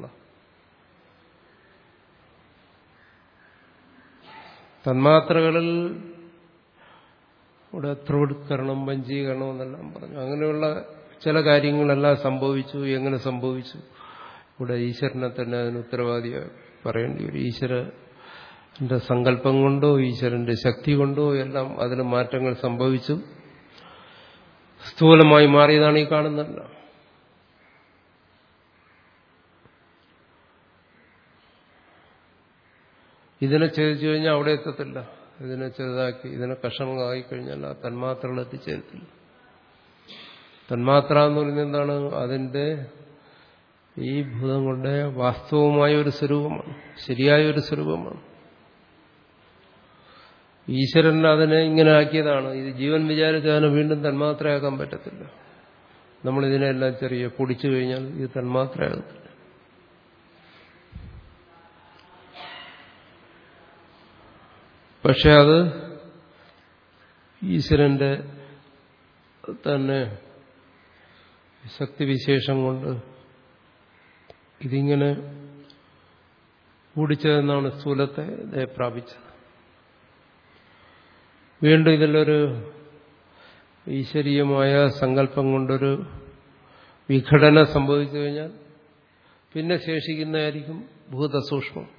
Speaker 1: തന്മാത്രകളിൽ ഇവിടെ ത്രോഡ്കരണം പഞ്ചീകരണം എന്നെല്ലാം പറഞ്ഞു അങ്ങനെയുള്ള ചില കാര്യങ്ങളെല്ലാം സംഭവിച്ചു എങ്ങനെ സംഭവിച്ചു ഇവിടെ ഈശ്വരനെ തന്നെ അതിന് ഉത്തരവാദിയായി പറയേണ്ടി വരും ഈശ്വരന്റെ സങ്കല്പം കൊണ്ടോ ഈശ്വരന്റെ ശക്തി കൊണ്ടോ എല്ലാം അതിന് മാറ്റങ്ങൾ സംഭവിച്ചു സ്ഥൂലമായി മാറിയതാണ് ഈ കാണുന്നതല്ല ഇതിനെ ഛേദിച്ചു കഴിഞ്ഞാൽ അവിടെ എത്തത്തില്ല ഇതിനെ ചെറുതാക്കി ഇതിനെ കഷണങ്ങളായി കഴിഞ്ഞാൽ ആ തന്മാത്രകൾ എത്തിച്ചേരത്തില്ല തന്മാത്ര എന്ന് പറയുന്നത് എന്താണ് അതിന്റെ ഈ ഭൂതങ്ങളുടെ വാസ്തവമായ ഒരു സ്വരൂപമാണ് ശരിയായ ഒരു സ്വരൂപമാണ് ഈശ്വരൻ അതിനെ ഇങ്ങനെ ആക്കിയതാണ് ഇത് ജീവൻ വിചാരിച്ച് അതിനെ വീണ്ടും തന്മാത്രയാക്കാൻ പറ്റത്തില്ല നമ്മളിതിനെല്ലാം ചെറിയ കുടിച്ചു കഴിഞ്ഞാൽ ഇത് തന്മാത്രയാകത്തില്ല പക്ഷെ അത് ഈശ്വരന്റെ തന്നെ ശക്തിവിശേഷം കൊണ്ട് ഇതിങ്ങനെ കൂടിച്ചതെന്നാണ് സ്ഥൂലത്തെ പ്രാപിച്ചത് വീണ്ടും ഇതിലൊരു ഈശ്വരീയമായ സങ്കല്പം കൊണ്ടൊരു വിഘടന സംഭവിച്ചു കഴിഞ്ഞാൽ പിന്നെ ശേഷിക്കുന്നതായിരിക്കും ഭൂതസൂക്ഷ്മം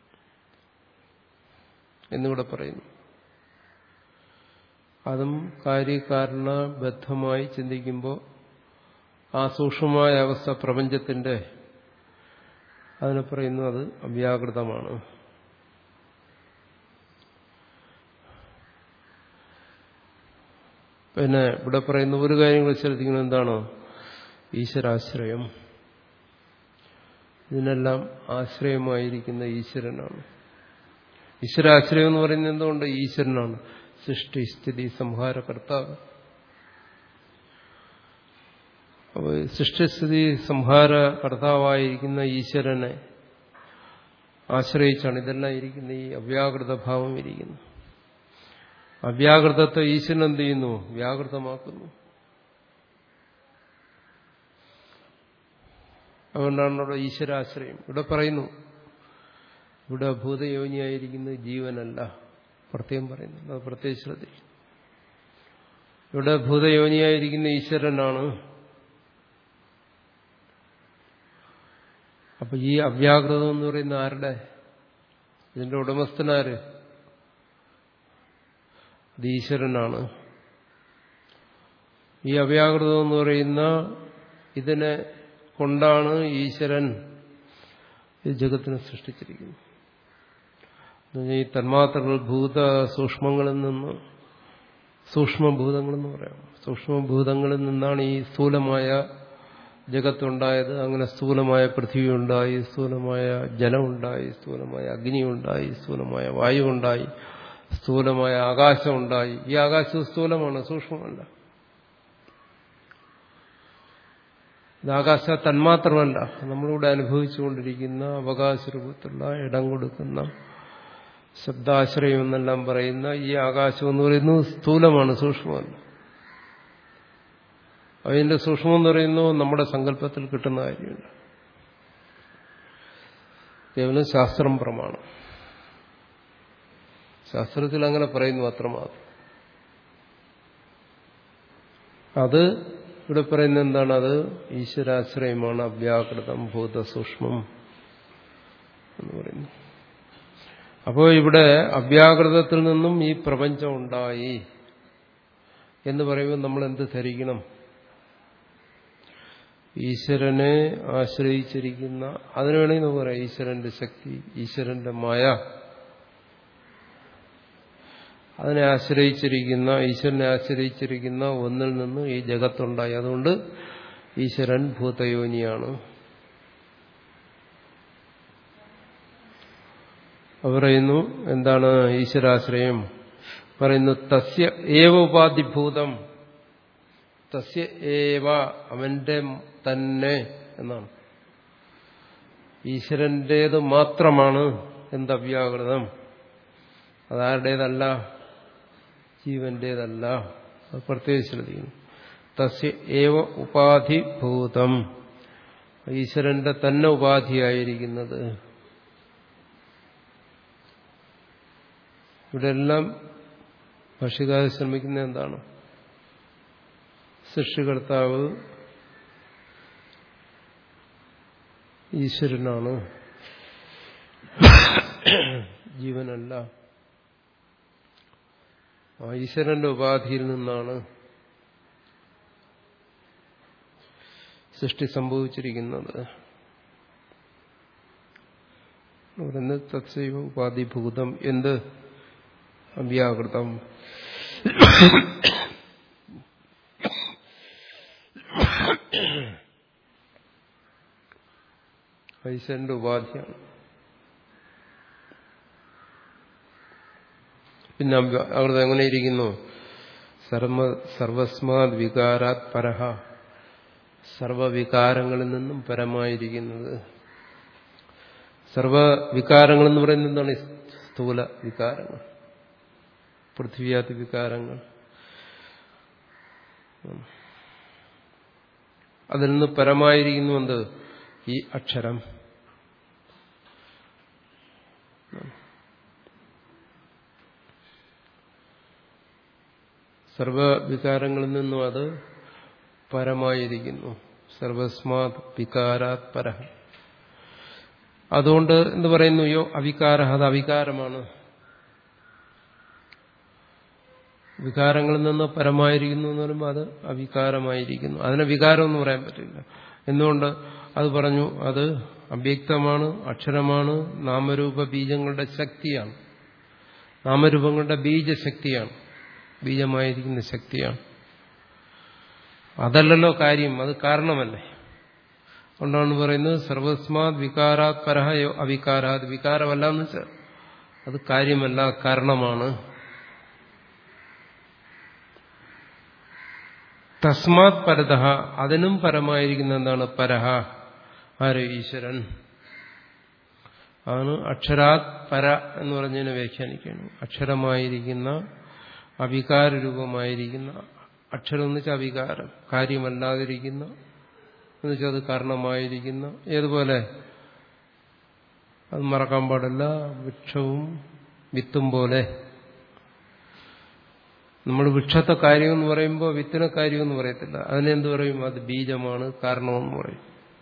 Speaker 1: എന്നിവിടെ പറയുന്നു അതും കാര്യകാരണ ബദ്ധമായി ചിന്തിക്കുമ്പോൾ ആ സൂക്ഷ്മമായ അവസ്ഥ പ്രപഞ്ചത്തിന്റെ അതിനെ പറയുന്നു അത് അവ്യാകൃതമാണ് പിന്നെ ഇവിടെ പറയുന്ന ഒരു കാര്യം കൂടി ശ്രദ്ധിക്കുന്നത് എന്താണ് ഈശ്വരാശ്രയം ഇതിനെല്ലാം ആശ്രയമായിരിക്കുന്ന ഈശ്വരനാണ് ഈശ്വരാശ്രയം എന്ന് പറയുന്നത് എന്തുകൊണ്ട് ഈശ്വരനാണ് സൃഷ്ടി സ്ഥിതി സംഹാരകർത്താവ് അപ്പോൾ സൃഷ്ടിസ്ഥിതി സംഹാര കർത്താവായിരിക്കുന്ന ഈശ്വരനെ ആശ്രയിച്ചാണ് ഇതെല്ലാം ഇരിക്കുന്ന ഈ അവ്യാകൃത ഭാവം ഇരിക്കുന്നു അവ്യാകൃതത്തെ ഈശ്വരൻ എന്ത് ചെയ്യുന്നു വ്യാകൃതമാക്കുന്നു അതുകൊണ്ടാണ് അവിടെ ഈശ്വരാശ്രയം ഇവിടെ പറയുന്നു ഇവിടെ ഭൂതയോനിയായിരിക്കുന്ന ജീവനല്ല പ്രത്യേകം പറയുന്നു അത് പ്രത്യേക ശ്രദ്ധിക്കും ഇവിടെ ഭൂതയോനിയായിരിക്കുന്ന ഈശ്വരനാണ് അപ്പൊ ഈ അവ്യാകൃതം എന്ന് പറയുന്ന ആരുടെ ഇതിന്റെ ഉടമസ്ഥനാര് അത് ഈശ്വരനാണ് ഈ അവ്യാകൃതം എന്ന് പറയുന്ന ഇതിനെ കൊണ്ടാണ് ഈശ്വരൻ ഈ ജഗത്തിനെ സൃഷ്ടിച്ചിരിക്കുന്നത് ഈ തന്മാത്രകൾ ഭൂത സൂക്ഷ്മങ്ങളിൽ നിന്ന് സൂക്ഷ്മഭൂതങ്ങളെന്ന് പറയാം സൂക്ഷ്മഭൂതങ്ങളിൽ നിന്നാണ് ഈ സ്ഥൂലമായ ജഗത്തുണ്ടായത് അങ്ങനെ സ്ഥൂലമായ പൃഥ്വി ഉണ്ടായി സ്ഥൂലമായ ജലമുണ്ടായി സ്ഥൂലമായ അഗ്നി ഉണ്ടായി സ്ഥൂലമായ വായു ഉണ്ടായി സ്ഥൂലമായ ആകാശം ഉണ്ടായി ഈ ആകാശം സ്ഥൂലമാണ് സൂക്ഷ്മമല്ല ഇത് ആകാശ തന്മാത്രമല്ല നമ്മളിവിടെ അനുഭവിച്ചുകൊണ്ടിരിക്കുന്ന അവകാശരൂപത്തിലുള്ള ഇടം കൊടുക്കുന്ന ശബ്ദാശ്രയം എന്നെല്ലാം പറയുന്ന ഈ ആകാശം എന്ന് പറയുന്നത് സ്ഥൂലമാണ് സൂക്ഷ്മമല്ല അതിന്റെ സൂക്ഷ്മം എന്ന് പറയുന്നത് നമ്മുടെ സങ്കല്പത്തിൽ കിട്ടുന്ന കാര്യമില്ല കേവലം ശാസ്ത്രം പ്രമാണം ശാസ്ത്രത്തിൽ അങ്ങനെ പറയുന്നു അത്രമാത്രം അത് ഇവിടെ പറയുന്നത് എന്താണ് അത് ഈശ്വരാശ്രയമാണ് അവ്യാകൃതം ഭൂതസൂക്ഷ്മം എന്ന് പറയുന്നു അപ്പോൾ ഇവിടെ അവ്യാകൃതത്തിൽ നിന്നും ഈ പ്രപഞ്ചം ഉണ്ടായി എന്ന് പറയുമ്പോൾ നമ്മൾ എന്ത് ധരിക്കണം ഈശ്വരനെ ആശ്രയിച്ചിരിക്കുന്ന അതിനു വേണമെങ്കിൽ നമുക്ക് പറയാം ഈശ്വരന്റെ ശക്തി ഈശ്വരന്റെ മായ അതിനെ ആശ്രയിച്ചിരിക്കുന്ന ഈശ്വരനെ ആശ്രയിച്ചിരിക്കുന്ന ഒന്നിൽ നിന്ന് ഈ ജഗത്തുണ്ടായി അതുകൊണ്ട് ഈശ്വരൻ ഭൂതയോനിയാണ് പറയുന്നു എന്താണ് ഈശ്വരാശ്രയം പറയുന്നു തസ്യ ഏവ ഉപാധിഭൂതം തസ്യ ഏവ അവന്റെ തന്നെ എന്നാണ് ഈശ്വരന്റേത് മാത്രമാണ് എന്തവ്യാകൃതം അതാരുടേതല്ല ജീവന്റേതല്ല അത് പ്രത്യേകിച്ച് ശ്രദ്ധിക്കുന്നു തസ്യ ഏവ ഉപാധിഭൂതം ഈശ്വരന്റെ തന്നെ ഉപാധിയായിരിക്കുന്നത് ഇവിടെ എല്ലാം ഭക്ഷ്യകാരെ ശ്രമിക്കുന്ന എന്താണ് സൃഷ്ടികർത്താവ് ഈശ്വരനാണ് ജീവനല്ല ആ ഈശ്വരന്റെ ഉപാധിയിൽ നിന്നാണ് സൃഷ്ടി സംഭവിച്ചിരിക്കുന്നത് പറയുന്നത് തത്സൈവ ഉപാധിഭൂതം എന്ത് അവ്യാകൃതം ഈശ്വരന്റെ ഉപാധിയാണ് പിന്നെ അവിടുത്തെ എങ്ങനെ ഇരിക്കുന്നു സർവ സർവസ്മാത് വികാരാത് പരഹ സർവവികാരങ്ങളിൽ നിന്നും പരമായിരിക്കുന്നത് സർവവികാരങ്ങൾ എന്ന് പറയുന്നത് എന്താണ് സ്ഥൂല വികാരങ്ങൾ പൃഥ്വിയാതി വികാരങ്ങൾ അതിൽ നിന്ന് പരമായിരിക്കുന്നു എന്ത് ഈ അക്ഷരം സർവവികാരങ്ങളിൽ നിന്നും അത് പരമായിരിക്കുന്നു സർവസ്മാത് വികാരാത് പര അതുകൊണ്ട് എന്ത് പറയുന്നു യോ അവികാര അത് അവികാരമാണ് വികാരങ്ങളിൽ നിന്ന് പരമായിരിക്കുന്നു എന്ന് പറയുമ്പോൾ അത് അവികാരമായിരിക്കുന്നു അതിനെ വികാരം എന്ന് പറയാൻ പറ്റില്ല എന്തുകൊണ്ട് അത് പറഞ്ഞു അത് അവ്യക്തമാണ് അക്ഷരമാണ് നാമരൂപ ബീജങ്ങളുടെ ശക്തിയാണ് നാമരൂപങ്ങളുടെ ബീജശക്തിയാണ് ബീജമായിരിക്കുന്ന ശക്തിയാണ് അതല്ലല്ലോ കാര്യം അത് കാരണമല്ലേ അതുകൊണ്ടാണ് പറയുന്നത് സർവസ്മാത് വികാരാത് പരഹയോ അവികാരാത് വികാരമല്ല എന്ന് വെച്ചാൽ അത് കാര്യമല്ല കാരണമാണ് തസ്മാത് പരത അതിനും പരമായിരിക്കുന്ന എന്താണ് പരഹ ആര് ഈശ്വരൻ ആണ് അക്ഷരാത് പര എന്ന് പറഞ്ഞതിനെ വ്യാഖ്യാനിക്കുകയാണ് അക്ഷരമായിരിക്കുന്ന അവികാര രൂപമായിരിക്കുന്ന അക്ഷരം എന്ന് വെച്ചാൽ അവികാരം കാര്യമല്ലാതിരിക്കുന്ന എന്ന് വെച്ചാൽ അത് കാരണമായിരിക്കുന്ന ഏതുപോലെ അത് മറക്കാൻ പാടില്ല വൃക്ഷവും വിത്തും പോലെ നമ്മൾ വൃക്ഷത്തെ കാര്യം എന്ന് പറയുമ്പോൾ വിത്തിനെ കാര്യം എന്ന് പറയത്തില്ല അതിനെന്ത് പറയും അത് ബീജമാണ് കാരണമെന്ന് പറയും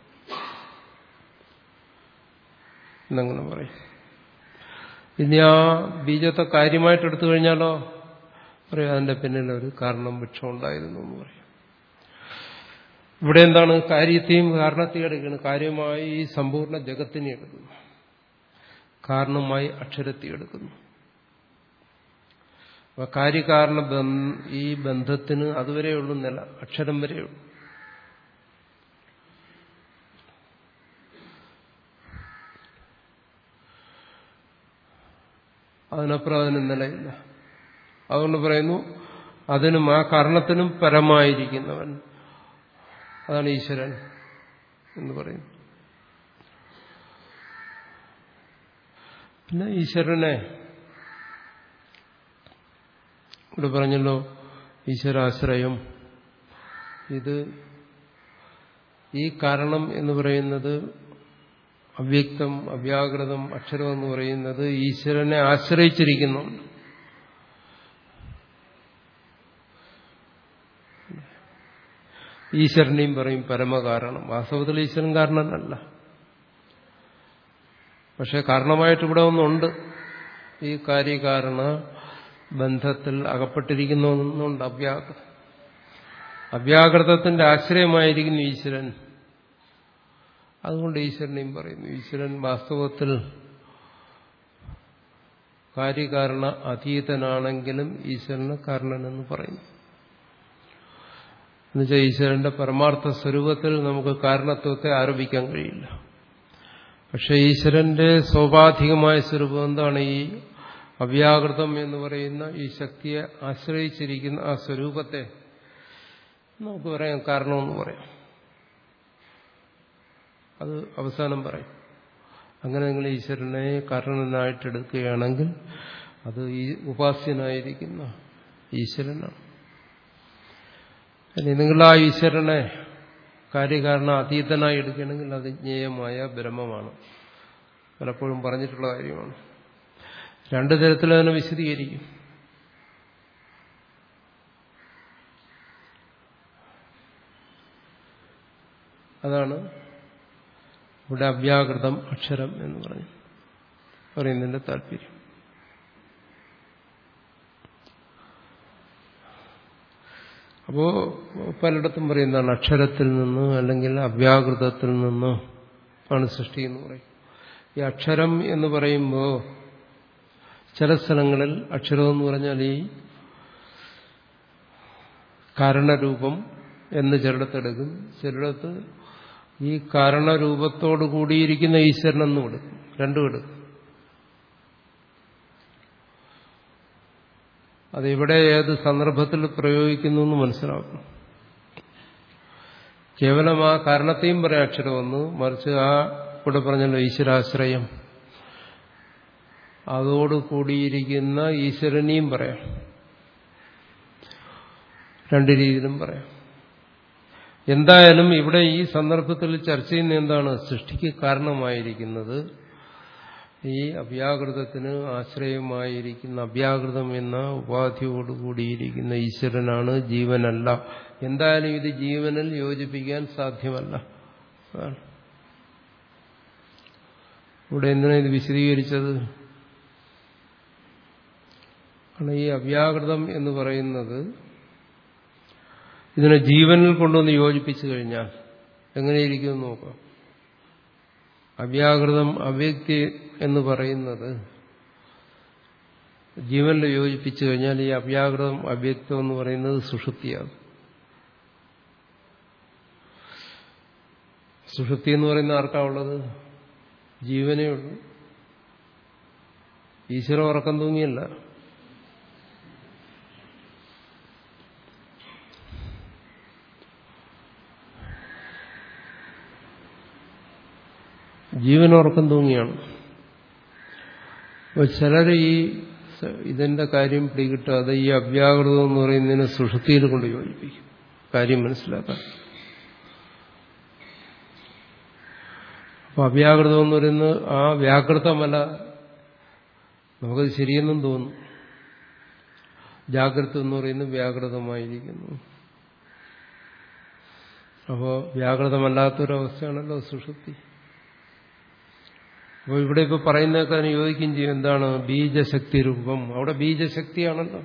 Speaker 1: എന്നങ്ങനെ പറയും ഇനി ആ ബീജത്തെ കാര്യമായിട്ട് എടുത്തു കഴിഞ്ഞാലോ പറയും അതിന്റെ പിന്നിൽ ഒരു കാരണം വൃക്ഷം ഉണ്ടായിരുന്നു എന്ന് പറയും ഇവിടെ എന്താണ് കാര്യത്തെയും കാരണത്തെയും എടുക്കുന്നത് കാര്യമായി ഈ സമ്പൂർണ്ണ ജഗത്തിനെ എടുക്കുന്നു കാരണമായി അക്ഷരത്തെ എടുക്കുന്നു അപ്പൊ കാര്യകാരണ ഈ ബന്ധത്തിന് അതുവരെയുള്ളൂ നില അക്ഷരം വരെയുള്ളൂ അതിനപ്പുറം അതിന് നിലയില്ല അതുകൊണ്ട് പറയുന്നു അതിനും ആ കാരണത്തിനും പരമായിരിക്കുന്നവൻ അതാണ് ഈശ്വരൻ എന്ന് പറയുന്നു പിന്നെ ഈശ്വരനെ ഇവിടെ പറഞ്ഞല്ലോ ഈശ്വരാശ്രയം ഇത് ഈ കാരണം എന്ന് പറയുന്നത് അവ്യക്തം അവ്യാകൃതം അക്ഷരം എന്ന് പറയുന്നത് ഈശ്വരനെ ആശ്രയിച്ചിരിക്കുന്നുണ്ട് ഈശ്വരനെയും പറയും പരമകാരണം വാസ്തവത്തിൽ ഈശ്വരൻ കാരണനല്ല പക്ഷെ കാരണമായിട്ട് ഇവിടെ ഒന്നുണ്ട് ഈ കാര്യകാരണ ബന്ധത്തിൽ അകപ്പെട്ടിരിക്കുന്ന ഒന്നുണ്ട് അവ്യാകൃതം അവ്യാകൃതത്തിന്റെ ആശ്രയമായിരിക്കുന്നു ഈശ്വരൻ അതുകൊണ്ട് ഈശ്വരനെയും പറയുന്നു ഈശ്വരൻ വാസ്തവത്തിൽ കാര്യകാരണ അതീതനാണെങ്കിലും ഈശ്വരന് കാരണനെന്ന് പറയുന്നു എന്നുവെച്ചാൽ ഈശ്വരന്റെ പരമാർത്ഥ സ്വരൂപത്തിൽ നമുക്ക് കാരണത്വത്തെ ആരോപിക്കാൻ കഴിയില്ല പക്ഷെ ഈശ്വരന്റെ സ്വാഭാവികമായ സ്വരൂപം എന്താണ് ഈ അവ്യാകൃതം എന്ന് പറയുന്ന ഈ ശക്തിയെ ആശ്രയിച്ചിരിക്കുന്ന ആ സ്വരൂപത്തെ നമുക്ക് പറയാം കാരണമെന്ന് പറയാം അത് അവസാനം പറയും അങ്ങനെ നിങ്ങൾ ഈശ്വരനെ കാരണനായിട്ടെടുക്കുകയാണെങ്കിൽ അത് ഈ ഉപാസ്യനായിരിക്കുന്ന ഈശ്വരനാണ് ഇനി നിങ്ങൾ ആ ഈശ്വരനെ കാര്യകാരണ അതീതനായി എടുക്കുകയാണെങ്കിൽ അത് ജ്ഞേയമായ ബ്രഹ്മമാണ് പലപ്പോഴും പറഞ്ഞിട്ടുള്ള കാര്യമാണ് രണ്ടു തരത്തിൽ അതിനെ വിശദീകരിക്കും അതാണ് ഇവിടെ അവ്യാകൃതം അക്ഷരം എന്ന് പറഞ്ഞു പറയുന്നതിന്റെ താല്പര്യം അപ്പോ പലയിടത്തും പറയുന്നതാണ് അക്ഷരത്തിൽ നിന്ന് അല്ലെങ്കിൽ അവ്യാകൃതത്തിൽ നിന്ന് ആണ് സൃഷ്ടി എന്ന് പറയും ഈ അക്ഷരം എന്ന് പറയുമ്പോൾ ചില സ്ഥലങ്ങളിൽ അക്ഷരം എന്ന് പറഞ്ഞാൽ ഈ കാരണരൂപം എന്ന് ചിലയിടത്തെടുക്കും ചിലയിടത്ത് ഈ കാരണരൂപത്തോടു കൂടിയിരിക്കുന്ന ഈശ്വരനെന്നും എടുക്കും രണ്ടും എടുക്കും അതെവിടെ ഏത് സന്ദർഭത്തിൽ പ്രയോഗിക്കുന്നു എന്ന് മനസ്സിലാക്കണം കേവലം ആ കാരണത്തെയും പറയാം അക്ഷരമെന്ന് മറിച്ച് ആ ഇവിടെ പറഞ്ഞല്ലോ ഈശ്വരാശ്രയം അതോട് കൂടിയിരിക്കുന്ന ഈശ്വരനെയും പറയാം രണ്ട് രീതിയിലും പറയാം എന്തായാലും ഇവിടെ ഈ സന്ദർഭത്തിൽ ചർച്ച ചെയ്യുന്ന എന്താണ് സൃഷ്ടിക്ക് കാരണമായിരിക്കുന്നത് ഈ അവ്യാകൃതത്തിന് ആശ്രയമായിരിക്കുന്ന അവ്യാകൃതം എന്ന ഉപാധിയോടുകൂടിയിരിക്കുന്ന ഈശ്വരനാണ് ജീവനല്ല എന്തായാലും ഇത് ജീവനിൽ യോജിപ്പിക്കാൻ സാധ്യമല്ല അതാണ് ഇവിടെ എന്തിനാ ഇത് വിശദീകരിച്ചത് കാരണം ഈ അവ്യാകൃതം എന്ന് പറയുന്നത് ഇതിനെ ജീവനിൽ കൊണ്ടുവന്ന് യോജിപ്പിച്ചു കഴിഞ്ഞാൽ എങ്ങനെയിരിക്കും നോക്കാം അവ്യാകൃതം അവ്യക്തി എന്ന് പറയുന്നത് ജീവനിൽ യോജിപ്പിച്ചു കഴിഞ്ഞാൽ ഈ അവ്യാകൃതം അവ്യക്തം എന്ന് പറയുന്നത് സുഷുപ്തിയാകും സുഷുപ്തി എന്ന് പറയുന്ന ആർക്കാ ഉള്ളത് ജീവനേ ഉള്ളൂ ഈശ്വര ഉറക്കം തൂങ്ങിയല്ല ജീവൻ ഉറക്കം തൂങ്ങിയാണ് അപ്പോൾ ചിലർ ഈ ഇതിന്റെ കാര്യം പിടികിട്ടാതെ ഈ അവ്യാകൃതം എന്ന് പറയുന്നതിനെ സുഷുതിയിൽ കൊണ്ട് യോജിപ്പിക്കും കാര്യം മനസ്സിലാക്കാൻ അപ്പൊ അവ്യാകൃതം എന്ന് പറയുന്നത് ആ വ്യാകൃതമല്ല നമുക്കത് ശരിയെന്നും തോന്നും ജാഗ്രത എന്ന് പറയുന്നത് വ്യാകൃതമായിരിക്കുന്നു അപ്പോൾ വ്യാകൃതമല്ലാത്തൊരവസ്ഥയാണല്ലോ സുഷുപ്തി അപ്പോൾ ഇവിടെ ഇപ്പോൾ പറയുന്നതൊക്കെ അതിന് യോജിക്കുകയും ചെയ്യും എന്താണ് ബീജശക്തി രൂപം അവിടെ ബീജശക്തിയാണല്ലോ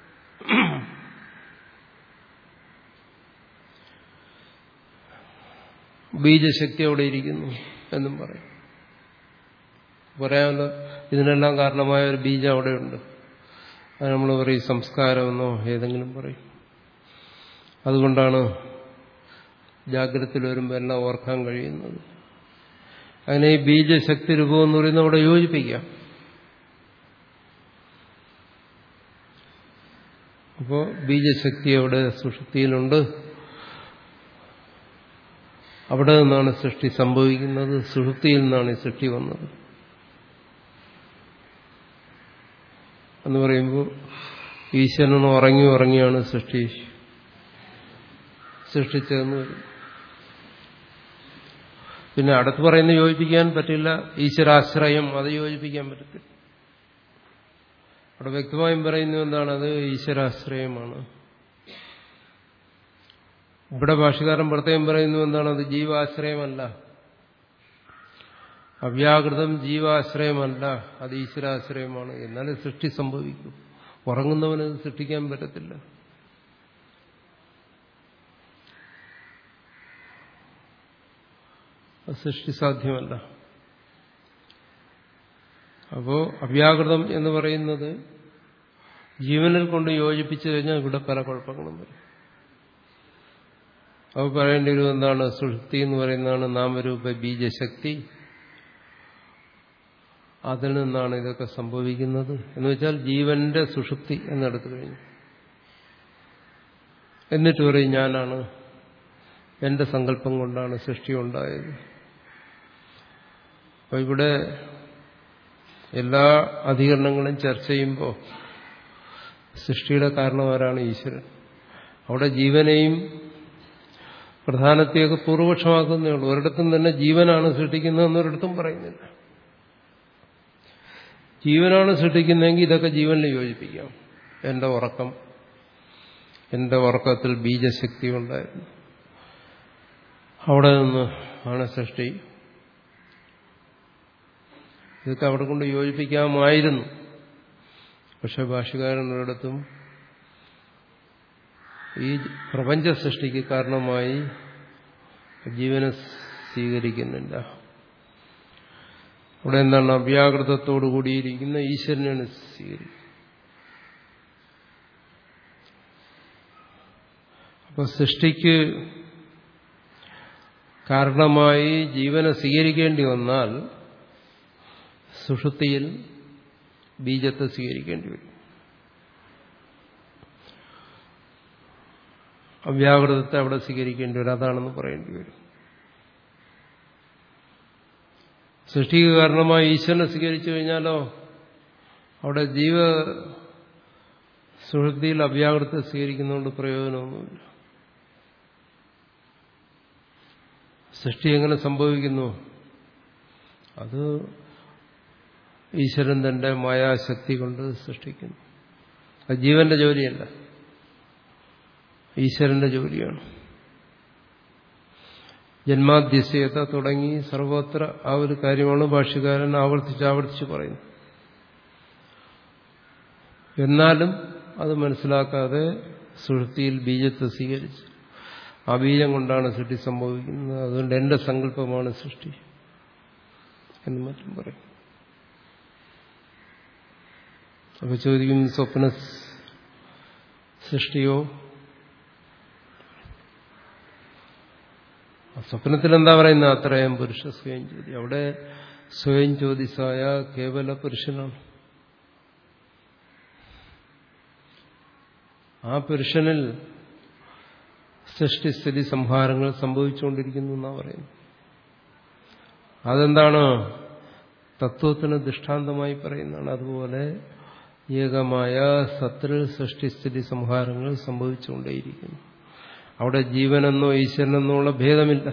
Speaker 1: ബീജശക്തി അവിടെ ഇരിക്കുന്നു എന്നും പറയും പറയാമല്ലോ ഇതിനെല്ലാം കാരണമായ ഒരു ബീജം അവിടെയുണ്ട് അത് നമ്മൾ പറയും സംസ്കാരമെന്നോ ഏതെങ്കിലും പറയും അതുകൊണ്ടാണ് ജാഗ്രതത്തിൽ വരുമ്പോൾ എല്ലാം ഓർക്കാൻ കഴിയുന്നത് അങ്ങനെ ഈ ബീജശക്തി രൂപം എന്ന് പറയുന്നത് അവിടെ യോജിപ്പിക്കാം അപ്പോൾ ബീജശക്തി അവിടെ സുഷുപ്തിയിലുണ്ട് അവിടെ നിന്നാണ് സൃഷ്ടി സംഭവിക്കുന്നത് സുഷുപ്തിയിൽ നിന്നാണ് ഈ സൃഷ്ടി വന്നത് എന്ന് പറയുമ്പോൾ ഈശ്വരൻ ഉറങ്ങി ഉറങ്ങിയാണ് സൃഷ്ടി സൃഷ്ടിച്ചതെന്ന് വരും പിന്നെ അടുത്ത് പറയുന്ന യോജിപ്പിക്കാൻ പറ്റില്ല ഈശ്വരാശ്രയം അത് യോജിപ്പിക്കാൻ പറ്റത്തില്ല അവിടെ വ്യക്തമായും പറയുന്നത് എന്താണ് അത് ഈശ്വരാശ്രയമാണ് ഇവിടെ ഭാഷകാരൻ പ്രത്യേകം പറയുന്നു എന്താണ് അത് ജീവാശ്രയമല്ല അവ്യാകൃതം ജീവാശ്രയമല്ല അത് ഈശ്വരാശ്രയമാണ് എന്നാലേ സൃഷ്ടി സംഭവിക്കും ഉറങ്ങുന്നവനത് സൃഷ്ടിക്കാൻ പറ്റത്തില്ല സൃഷ്ടി സാധ്യമല്ല അപ്പോ അവ്യാകൃതം എന്ന് പറയുന്നത് ജീവനിൽ കൊണ്ട് യോജിപ്പിച്ചു കഴിഞ്ഞാൽ ഇവിടെ പല കുഴപ്പങ്ങളും വരും അവ പറയേണ്ടി വരും എന്താണ് സുഷുപ്തി എന്ന് പറയുന്നതാണ് നാമരൂപ ബീജശക്തി അതിൽ നിന്നാണ് ഇതൊക്കെ സംഭവിക്കുന്നത് എന്ന് വെച്ചാൽ ജീവന്റെ സുഷുപ്തി എന്നെടുത്തു കഴിഞ്ഞു എന്നിട്ട് പറയും ഞാനാണ് എന്റെ സങ്കല്പം കൊണ്ടാണ് സൃഷ്ടി ഉണ്ടായത് അപ്പൊ ഇവിടെ എല്ലാ അധികരണങ്ങളും ചർച്ച ചെയ്യുമ്പോൾ സൃഷ്ടിയുടെ കാരണവരാണ് ഈശ്വരൻ അവിടെ ജീവനെയും പ്രധാനത്തെയൊക്കെ പൂർവപക്ഷമാക്കുന്നേ ഉള്ളൂ ഒരിടത്തും തന്നെ ജീവനാണ് സൃഷ്ടിക്കുന്നതെന്ന് ഒരിടത്തും പറയുന്നില്ല ജീവനാണ് സൃഷ്ടിക്കുന്നതെങ്കിൽ ഇതൊക്കെ ജീവനിൽ യോജിപ്പിക്കാം എന്റെ ഉറക്കം എന്റെ ഉറക്കത്തിൽ ബീജശക്തി ഉണ്ടായിരുന്നു അവിടെ നിന്ന് ആണ് സൃഷ്ടി ഇതൊക്കെ അവിടെ കൊണ്ട് യോജിപ്പിക്കാമായിരുന്നു പക്ഷെ ഭാഷകാരനൊരിടത്തും ഈ പ്രപഞ്ച സൃഷ്ടിക്ക് കാരണമായി ജീവനെ സ്വീകരിക്കുന്നില്ല അവിടെ എന്താണ് അവ്യാകൃതത്തോടു കൂടിയിരിക്കുന്ന ഈശ്വരനാണ് സ്വീകരിക്കുന്നത് അപ്പൊ സൃഷ്ടിക്ക് കാരണമായി ജീവനെ സ്വീകരിക്കേണ്ടി വന്നാൽ സുഷുപ്തിയിൽ ബീജത്തെ സ്വീകരിക്കേണ്ടി വരും അവ്യാകൃതത്തെ അവിടെ സ്വീകരിക്കേണ്ടി വരും അതാണെന്ന് പറയേണ്ടി വരും സൃഷ്ടിക്ക് കാരണമായി ഈശ്വരനെ സ്വീകരിച്ചു കഴിഞ്ഞാലോ അവിടെ ജീവ സുഹൃത്തിയിൽ അവ്യാകൃതത്തെ സ്വീകരിക്കുന്നതുകൊണ്ട് പ്രയോജനമൊന്നുമില്ല സൃഷ്ടി എങ്ങനെ സംഭവിക്കുന്നു അത് ഈശ്വരൻ തന്റെ മായാശക്തി കൊണ്ട് സൃഷ്ടിക്കുന്നു അത് ജീവന്റെ ജോലിയല്ല ഈശ്വരന്റെ ജോലിയാണ് ജന്മാദ്യസ്യത തുടങ്ങി സർവത്ര ആ ഒരു കാര്യമാണ് ഭാഷ്യകാരൻ ആവർത്തിച്ച് ആവർത്തിച്ച് പറയുന്നത് എന്നാലും അത് മനസ്സിലാക്കാതെ സുഹൃത്തിയിൽ ബീജത്തെ സ്വീകരിച്ചു ആ ബീജം കൊണ്ടാണ് സൃഷ്ടി സംഭവിക്കുന്നത് അതുകൊണ്ട് എന്റെ സങ്കല്പമാണ് സൃഷ്ടി എന്ന് മറ്റും പറയും അപ്പൊ ചോദിക്കും സ്വപ്ന സൃഷ്ടിയോ സ്വപ്നത്തിൽ എന്താ പറയുന്നത് അത്രയും പുരുഷ സ്വയം ജ്യോതി അവിടെ സ്വയം ജ്യോതിസായ കേവല പുരുഷനാണ് ആ പുരുഷനിൽ സൃഷ്ടിസ്ഥിതി സംഹാരങ്ങൾ സംഭവിച്ചുകൊണ്ടിരിക്കുന്നു എന്നാ പറയുന്നത് അതെന്താണ് തത്വത്തിന് ദൃഷ്ടാന്തമായി പറയുന്നതാണ് അതുപോലെ ഏകമായ സത്തിൽ സൃഷ്ടിസ്ഥിതി സംഹാരങ്ങൾ സംഭവിച്ചുകൊണ്ടേയിരിക്കുന്നു അവിടെ ജീവനെന്നോ ഈശ്വരനെന്നോ ഉള്ള ഭേദമില്ല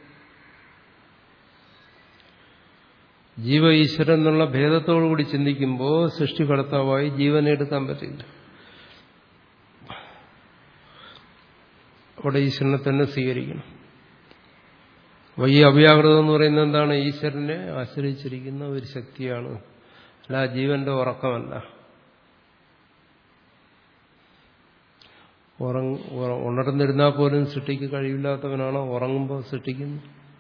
Speaker 1: ജീവ ഈശ്വരൻ എന്നുള്ള ഭേദത്തോടുകൂടി ചിന്തിക്കുമ്പോൾ സൃഷ്ടികർത്താവായി ജീവനെ എടുക്കാൻ പറ്റില്ല അവിടെ ഈശ്വരനെ തന്നെ സ്വീകരിക്കണം അപ്പോൾ ഈ അവ്യാകൃതം എന്ന് പറയുന്നത് എന്താണ് ഈശ്വരനെ ആശ്രയിച്ചിരിക്കുന്ന ഒരു ശക്തിയാണ് അല്ല ജീവന്റെ ഉറക്കമല്ല ഉണർന്നിരുന്നാൽ പോലും സൃഷ്ടിക്ക് കഴിവില്ലാത്തവനാണോ ഉറങ്ങുമ്പോൾ സൃഷ്ടിക്കുന്നു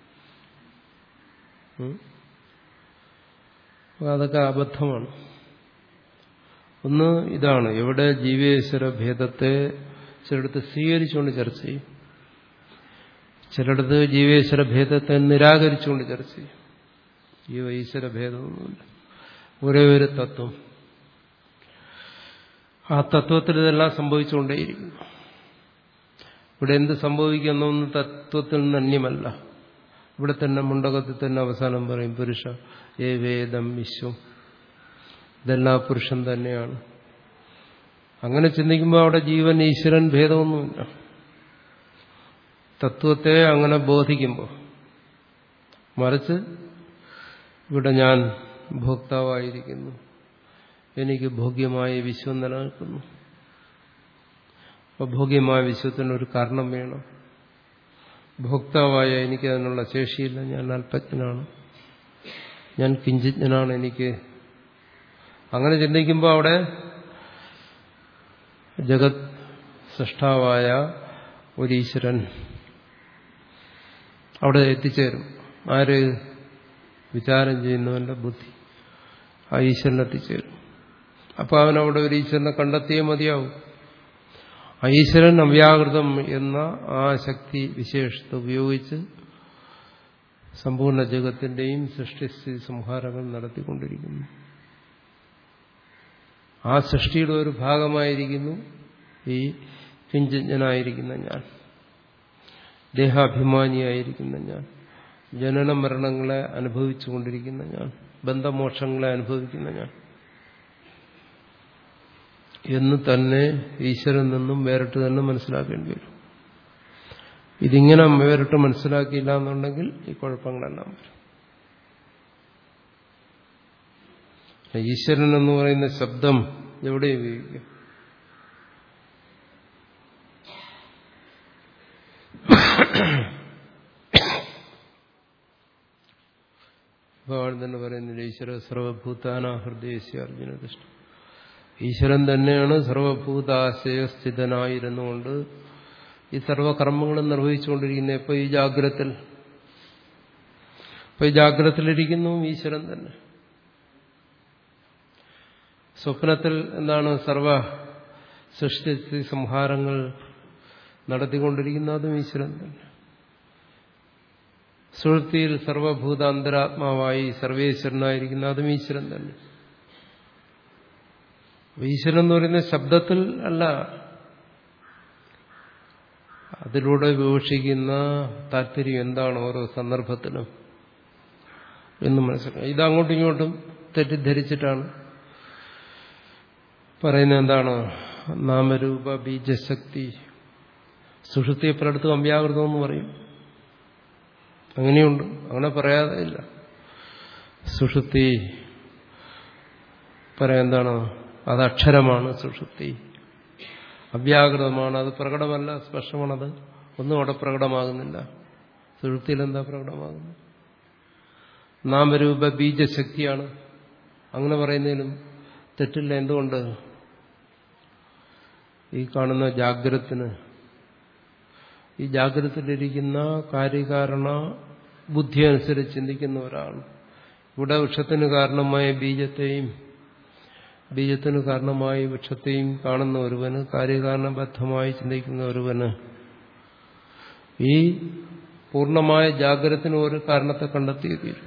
Speaker 1: അതൊക്കെ അബദ്ധമാണ് ഒന്ന് ഇതാണ് എവിടെ ജീവേശ്വര ഭേദത്തെ ചിലടത്ത് സ്വീകരിച്ചുകൊണ്ട് ചർച്ച ചെയ്യും ചിലടത്ത് ജീവേശ്വര ഭേദത്തെ നിരാകരിച്ചുകൊണ്ട് ചർച്ച ചെയ്യും ജീവ ഈശ്വര ഭേദമൊന്നുമില്ല ഒരേ ഒരു തത്വം ആ തത്വത്തിൽ ഇതെല്ലാം സംഭവിച്ചുകൊണ്ടേയിരിക്കുന്നു ഇവിടെ എന്ത് സംഭവിക്കുന്നൊന്നും തത്വത്തിൽ നിന്ന് അന്യമല്ല ഇവിടെ തന്നെ മുണ്ടകത്തിൽ തന്നെ അവസാനം പറയും പുരുഷ ഏ വേദം വിശ്വം ഇതെല്ലാം പുരുഷൻ തന്നെയാണ് അങ്ങനെ ചിന്തിക്കുമ്പോൾ അവിടെ ജീവൻ ഈശ്വരൻ ഭേദമൊന്നുമില്ല തത്വത്തെ അങ്ങനെ ബോധിക്കുമ്പോൾ മറിച്ച് ഇവിടെ ഞാൻ ഭോക്താവായിരിക്കുന്നു എനിക്ക് ഭോഗ്യമായ വിശ്വം നിലനിൽക്കുന്നു അപ്പോൾ ഭോഗ്യമായ വിശ്വത്തിന് ഒരു കാരണം വേണം ഭോക്താവായ എനിക്ക് അതിനുള്ള ശേഷിയില്ല ഞാൻ അല്പജ്ഞനാണ് ഞാൻ കിഞ്ചിജ്ഞനാണ് എനിക്ക് അങ്ങനെ ചിന്തിക്കുമ്പോൾ അവിടെ ജഗത് സൃഷ്ടാവായ ഒരു ഈശ്വരൻ അവിടെ എത്തിച്ചേരും ആര് വിചാരം ചെയ്യുന്നവന്റെ ബുദ്ധി ആ ഈശ്വരൻ എത്തിച്ചേരും അപ്പോൾ അവൻ അവിടെ ഒരു ഈശ്വരനെ കണ്ടെത്തിയേ മതിയാവും ആ ഈശ്വരൻ അവ്യാകൃതം എന്ന ആ ശക്തി വിശേഷത്തെ ഉപയോഗിച്ച് സമ്പൂർണ്ണ ജഗത്തിന്റെയും സൃഷ്ടിസ്ഥിതി സംഹാരങ്ങൾ നടത്തിക്കൊണ്ടിരിക്കുന്നു ആ സൃഷ്ടിയുടെ ഒരു ഭാഗമായിരിക്കുന്നു ഈ കിഞ്ചജ്ഞനായിരിക്കുന്ന ഞാൻ ദേഹാഭിമാനിയായിരിക്കുന്ന ഞാൻ ജനന മരണങ്ങളെ അനുഭവിച്ചുകൊണ്ടിരിക്കുന്ന ഞാൻ ബന്ധമോക്ഷങ്ങളെ അനുഭവിക്കുന്ന ഞാൻ എന്ന് തന്നെ ഈശ്വരൻ നിന്നും വേറിട്ട് തന്നെ മനസ്സിലാക്കേണ്ടി വരും ഇതിങ്ങനെ വേറിട്ട് മനസ്സിലാക്കിയില്ല എന്നുണ്ടെങ്കിൽ ഈ കുഴപ്പങ്ങളെല്ലാം വരും ഈശ്വരൻ എന്ന് പറയുന്ന ശബ്ദം എവിടെ ഉപയോഗിക്കും ഭഗവാൻ തന്നെ പറയുന്നില്ല ഈശ്വര സർവഭൂതാന ഹൃദയസ്യ അർജുന കൃഷ്ണ ഈശ്വരൻ തന്നെയാണ് സർവഭൂതാശയസ്ഥിതനായിരുന്നുകൊണ്ട് ഈ സർവകർമ്മങ്ങളും നിർവഹിച്ചുകൊണ്ടിരിക്കുന്നത് ഇപ്പൊ ഈ ജാഗ്രത്തിൽ ഇപ്പൊ ഈ ജാഗ്രതത്തിലിരിക്കുന്നു ഈശ്വരൻ തന്നെ സ്വപ്നത്തിൽ എന്താണ് സർവ സൃഷ്ടി സംഹാരങ്ങൾ നടത്തിക്കൊണ്ടിരിക്കുന്ന അതും ഈശ്വരൻ തന്നെ സുഹൃത്തിയിൽ സർവഭൂത അന്തരാത്മാവായി സർവേശ്വരനായിരിക്കുന്ന അതും ഈശ്വരൻ തന്നെ ഈശ്വരൻ എന്ന് പറയുന്ന ശബ്ദത്തിൽ അല്ല അതിലൂടെ വിവക്ഷിക്കുന്ന താല്പര്യം എന്താണ് ഓരോ സന്ദർഭത്തിലും എന്ന് മനസ്സിലാക്കാം ഇത് അങ്ങോട്ടും ഇങ്ങോട്ടും തെറ്റിദ്ധരിച്ചിട്ടാണ് പറയുന്നത് എന്താണ് നാമരൂപ ബീജശക്തി സുഷുതിയെ പലയിടത്തും അമ്പ്യാകൃതം എന്ന് പറയും അങ്ങനെയുണ്ട് അങ്ങനെ പറയാതെ ഇല്ല സുഷുതി പറയാം എന്താണ് അത് അക്ഷരമാണ് സുഷുപ്തി അവ്യാകൃതമാണ് അത് പ്രകടമല്ല സ്പഷ്ടമാണത് ഒന്നും അവിടെ പ്രകടമാകുന്നില്ല സുഷുപ്തിയിൽ എന്താ പ്രകടമാകുന്നത് നാമരൂപ ബീജശക്തിയാണ് അങ്ങനെ പറയുന്നതിലും തെറ്റില്ല എന്തുകൊണ്ട് ഈ കാണുന്ന ജാഗ്രത്തിന് ഈ ജാഗ്രതത്തിലിരിക്കുന്ന കാര്യകാരണ ബുദ്ധി അനുസരിച്ച് ചിന്തിക്കുന്ന ഒരാൾ ഇവിടെ വൃക്ഷത്തിന് കാരണമായ ബീജത്തെയും ബീജത്തിന് കാരണമായി വൃക്ഷത്തെയും കാണുന്ന ഒരുവന് കാര്യകാരണബദ്ധമായി ചിന്തിക്കുന്ന ഒരുവന് ഈ പൂർണ്ണമായ ജാഗ്രതത്തിന് ഒരു കാരണത്തെ കണ്ടെത്തിയേ തീരും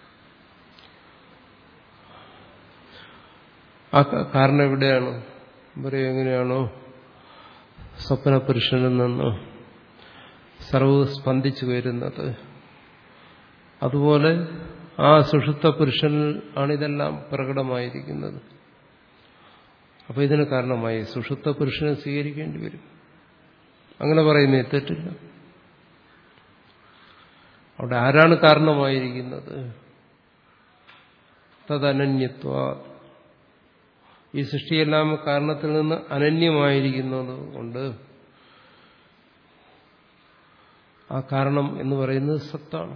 Speaker 1: ആ കാരണം എവിടെയാണ് പറയും എങ്ങനെയാണോ സ്വപ്ന പുരുഷനിൽ നിന്ന് സർവ്വ സ്പന്ദിച്ചു വരുന്നത് അതുപോലെ ആ സുഷുപ്ത പുരുഷനിൽ ആണിതെല്ലാം പ്രകടമായിരിക്കുന്നത് അപ്പൊ ഇതിന് കാരണമായി സുഷുപ്ത പുരുഷനെ സ്വീകരിക്കേണ്ടി വരും അങ്ങനെ പറയുന്നേ തെറ്റില്ല അവിടെ ആരാണ് കാരണമായിരിക്കുന്നത് തദനന്യത്വ ഈ സൃഷ്ടിയെല്ലാം കാരണത്തിൽ നിന്ന് അനന്യമായിരിക്കുന്നത് കൊണ്ട് ആ കാരണം എന്ന് പറയുന്നത് സത്താണ്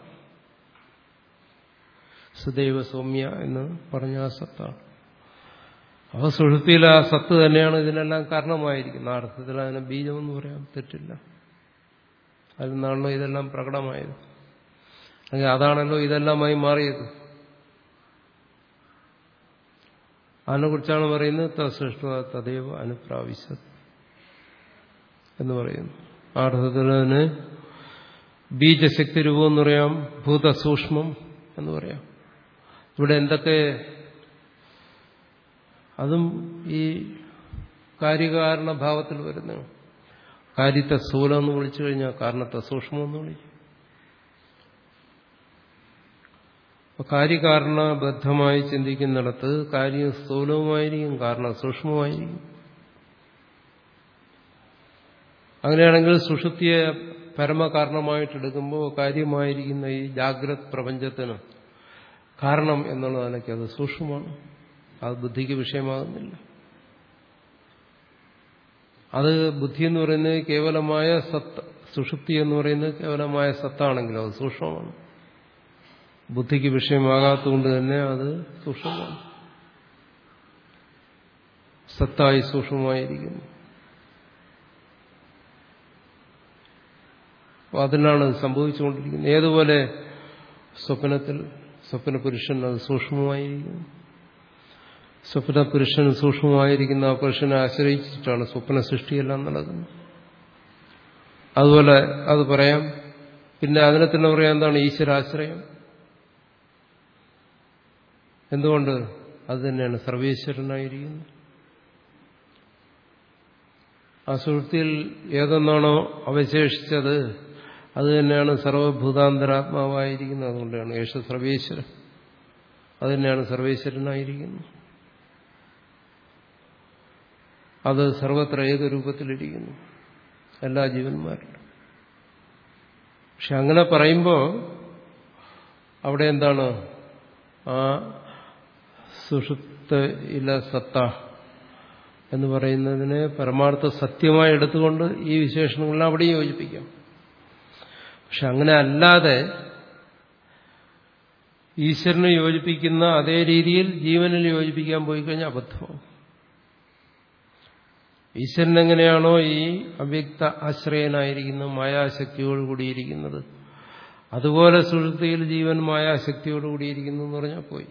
Speaker 1: സുദൈവ സൗമ്യ എന്ന് പറഞ്ഞ ആ സത്താണ് അപ്പൊ സുഹൃത്തിയിൽ ആ സത്ത് തന്നെയാണ് ഇതിനെല്ലാം കാരണമായിരിക്കുന്നത് ആ അർത്ഥത്തിൽ അതിനെ ബീജമെന്ന് പറയാൻ തെറ്റില്ല അതിൽ നിന്നാണല്ലോ ഇതെല്ലാം പ്രകടമായത് അല്ലെങ്കിൽ അതാണല്ലോ ഇതെല്ലാമായി മാറിയത് അതിനെക്കുറിച്ചാണ് പറയുന്നത് തസൃഷ്ട തദൈവ അനുപ്രാവശ്യത് എന്ന് പറയുന്നു ആ അർത്ഥത്തിൽ അതിന് ബീജശക്തി രൂപം എന്ന് പറയാം ഭൂതസൂക്ഷ്മം എന്ന് പറയാം ഇവിടെ എന്തൊക്കെ അതും ഈ കാര്യകാരണ ഭാവത്തിൽ വരുന്നു കാര്യത്തെ സ്ഥൂലം എന്ന് വിളിച്ചു കഴിഞ്ഞാൽ കാരണത്തെ സൂക്ഷ്മം എന്ന് വിളിക്കും അപ്പൊ കാര്യകാരണബദ്ധമായി ചിന്തിക്കുന്നിടത്ത് കാര്യം സ്ഥൂലവുമായിരിക്കും കാരണം സൂക്ഷ്മമായിരിക്കും അങ്ങനെയാണെങ്കിൽ സുഷുപ്തിയെ പരമകാരണമായിട്ടെടുക്കുമ്പോൾ കാര്യമായിരിക്കുന്ന ഈ ജാഗ്രത് പ്രപഞ്ചത്തിന് കാരണം എന്നുള്ള നിലയ്ക്ക് അത് സൂക്ഷ്മമാണ് അത് ബുദ്ധിക്ക് വിഷയമാകുന്നില്ല അത് ബുദ്ധി എന്ന് പറയുന്നത് കേവലമായ സത്ത് സുഷുപ്തി എന്ന് പറയുന്നത് കേവലമായ സത്താണെങ്കിലും അത് സൂക്ഷ്മമാണ് ബുദ്ധിക്ക് വിഷയമാകാത്തതുകൊണ്ട് തന്നെ അത് സൂക്ഷ്മമാണ് സത്തായി സൂക്ഷ്മമായിരിക്കുന്നു അപ്പോൾ അതിനാണ് സംഭവിച്ചുകൊണ്ടിരിക്കുന്നത് ഏതുപോലെ സ്വപ്നത്തിൽ സ്വപ്ന പുരുഷൻ അത് സൂക്ഷ്മമായിരിക്കുന്നു സ്വപ്ന പുരുഷൻ സൂക്ഷ്മമായിരിക്കുന്ന ആ പുരുഷനെ ആശ്രയിച്ചിട്ടാണ് സ്വപ്ന സൃഷ്ടിയെല്ലാം നടക്കുന്നത് അതുപോലെ അത് പറയാം പിന്നെ അതിനെ തന്നെ പറയാം എന്താണ് ഈശ്വരാശ്രയം എന്തുകൊണ്ട് അത് തന്നെയാണ് സർവേശ്വരനായിരിക്കുന്നത് ആ സുഹൃത്തിയിൽ ഏതൊന്നാണോ അവശേഷിച്ചത് അത് തന്നെയാണ് സർവഭൂതാന്തരാത്മാവായിരിക്കുന്നത് അതുകൊണ്ടാണ് യേശ സർവേശ്വരൻ അത് തന്നെയാണ് സർവേശ്വരനായിരിക്കുന്നത് അത് സർവത്ര ഏകരൂപത്തിലിരിക്കുന്നു എല്ലാ ജീവന്മാരിലും പക്ഷെ അങ്ങനെ പറയുമ്പോൾ അവിടെ എന്താണ് ആ സുഷുപ്ത ഇല സത്ത എന്ന് പറയുന്നതിനെ പരമാർത്ഥ സത്യമായി എടുത്തുകൊണ്ട് ഈ വിശേഷണങ്ങളെല്ലാം അവിടെയും യോജിപ്പിക്കാം പക്ഷെ അങ്ങനെ അല്ലാതെ ഈശ്വരനെ യോജിപ്പിക്കുന്ന അതേ രീതിയിൽ ജീവനിൽ യോജിപ്പിക്കാൻ പോയി കഴിഞ്ഞാൽ അബദ്ധമാവും ഈശ്വരൻ എങ്ങനെയാണോ ഈ അവ്യക്ത ആശ്രയനായിരിക്കുന്ന മായാശക്തിയോടുകൂടിയിരിക്കുന്നത് അതുപോലെ സുഹൃത്തിയിൽ ജീവൻ മായാശക്തിയോടുകൂടിയിരിക്കുന്നു എന്ന് പറഞ്ഞാൽ പോയി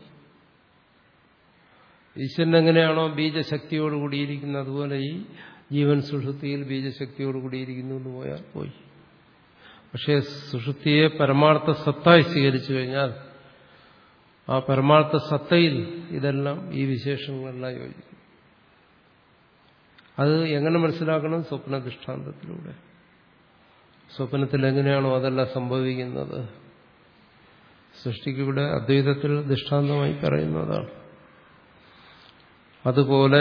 Speaker 1: ഈശ്വരൻ എങ്ങനെയാണോ ബീജശക്തിയോടുകൂടിയിരിക്കുന്നത് അതുപോലെ ഈ ജീവൻ സുഷുപ്തിയിൽ ബീജശക്തിയോടുകൂടിയിരിക്കുന്നു എന്ന് പോയാൽ പോയി പക്ഷേ സുഷുപ്തിയെ പരമാർത്ഥ സത്തായി സ്വീകരിച്ചു കഴിഞ്ഞാൽ ആ പരമാർത്ഥ സത്തയിൽ ഇതെല്ലാം ഈ വിശേഷങ്ങളെല്ലാം യോജിക്കും അത് എങ്ങനെ മനസ്സിലാക്കണം സ്വപ്ന ദൃഷ്ടാന്തത്തിലൂടെ സ്വപ്നത്തിൽ എങ്ങനെയാണോ അതെല്ലാം സംഭവിക്കുന്നത് സൃഷ്ടിക്കിവിടെ അദ്വൈതത്തിൽ ദൃഷ്ടാന്തമായി പറയുന്നതാണ് അതുപോലെ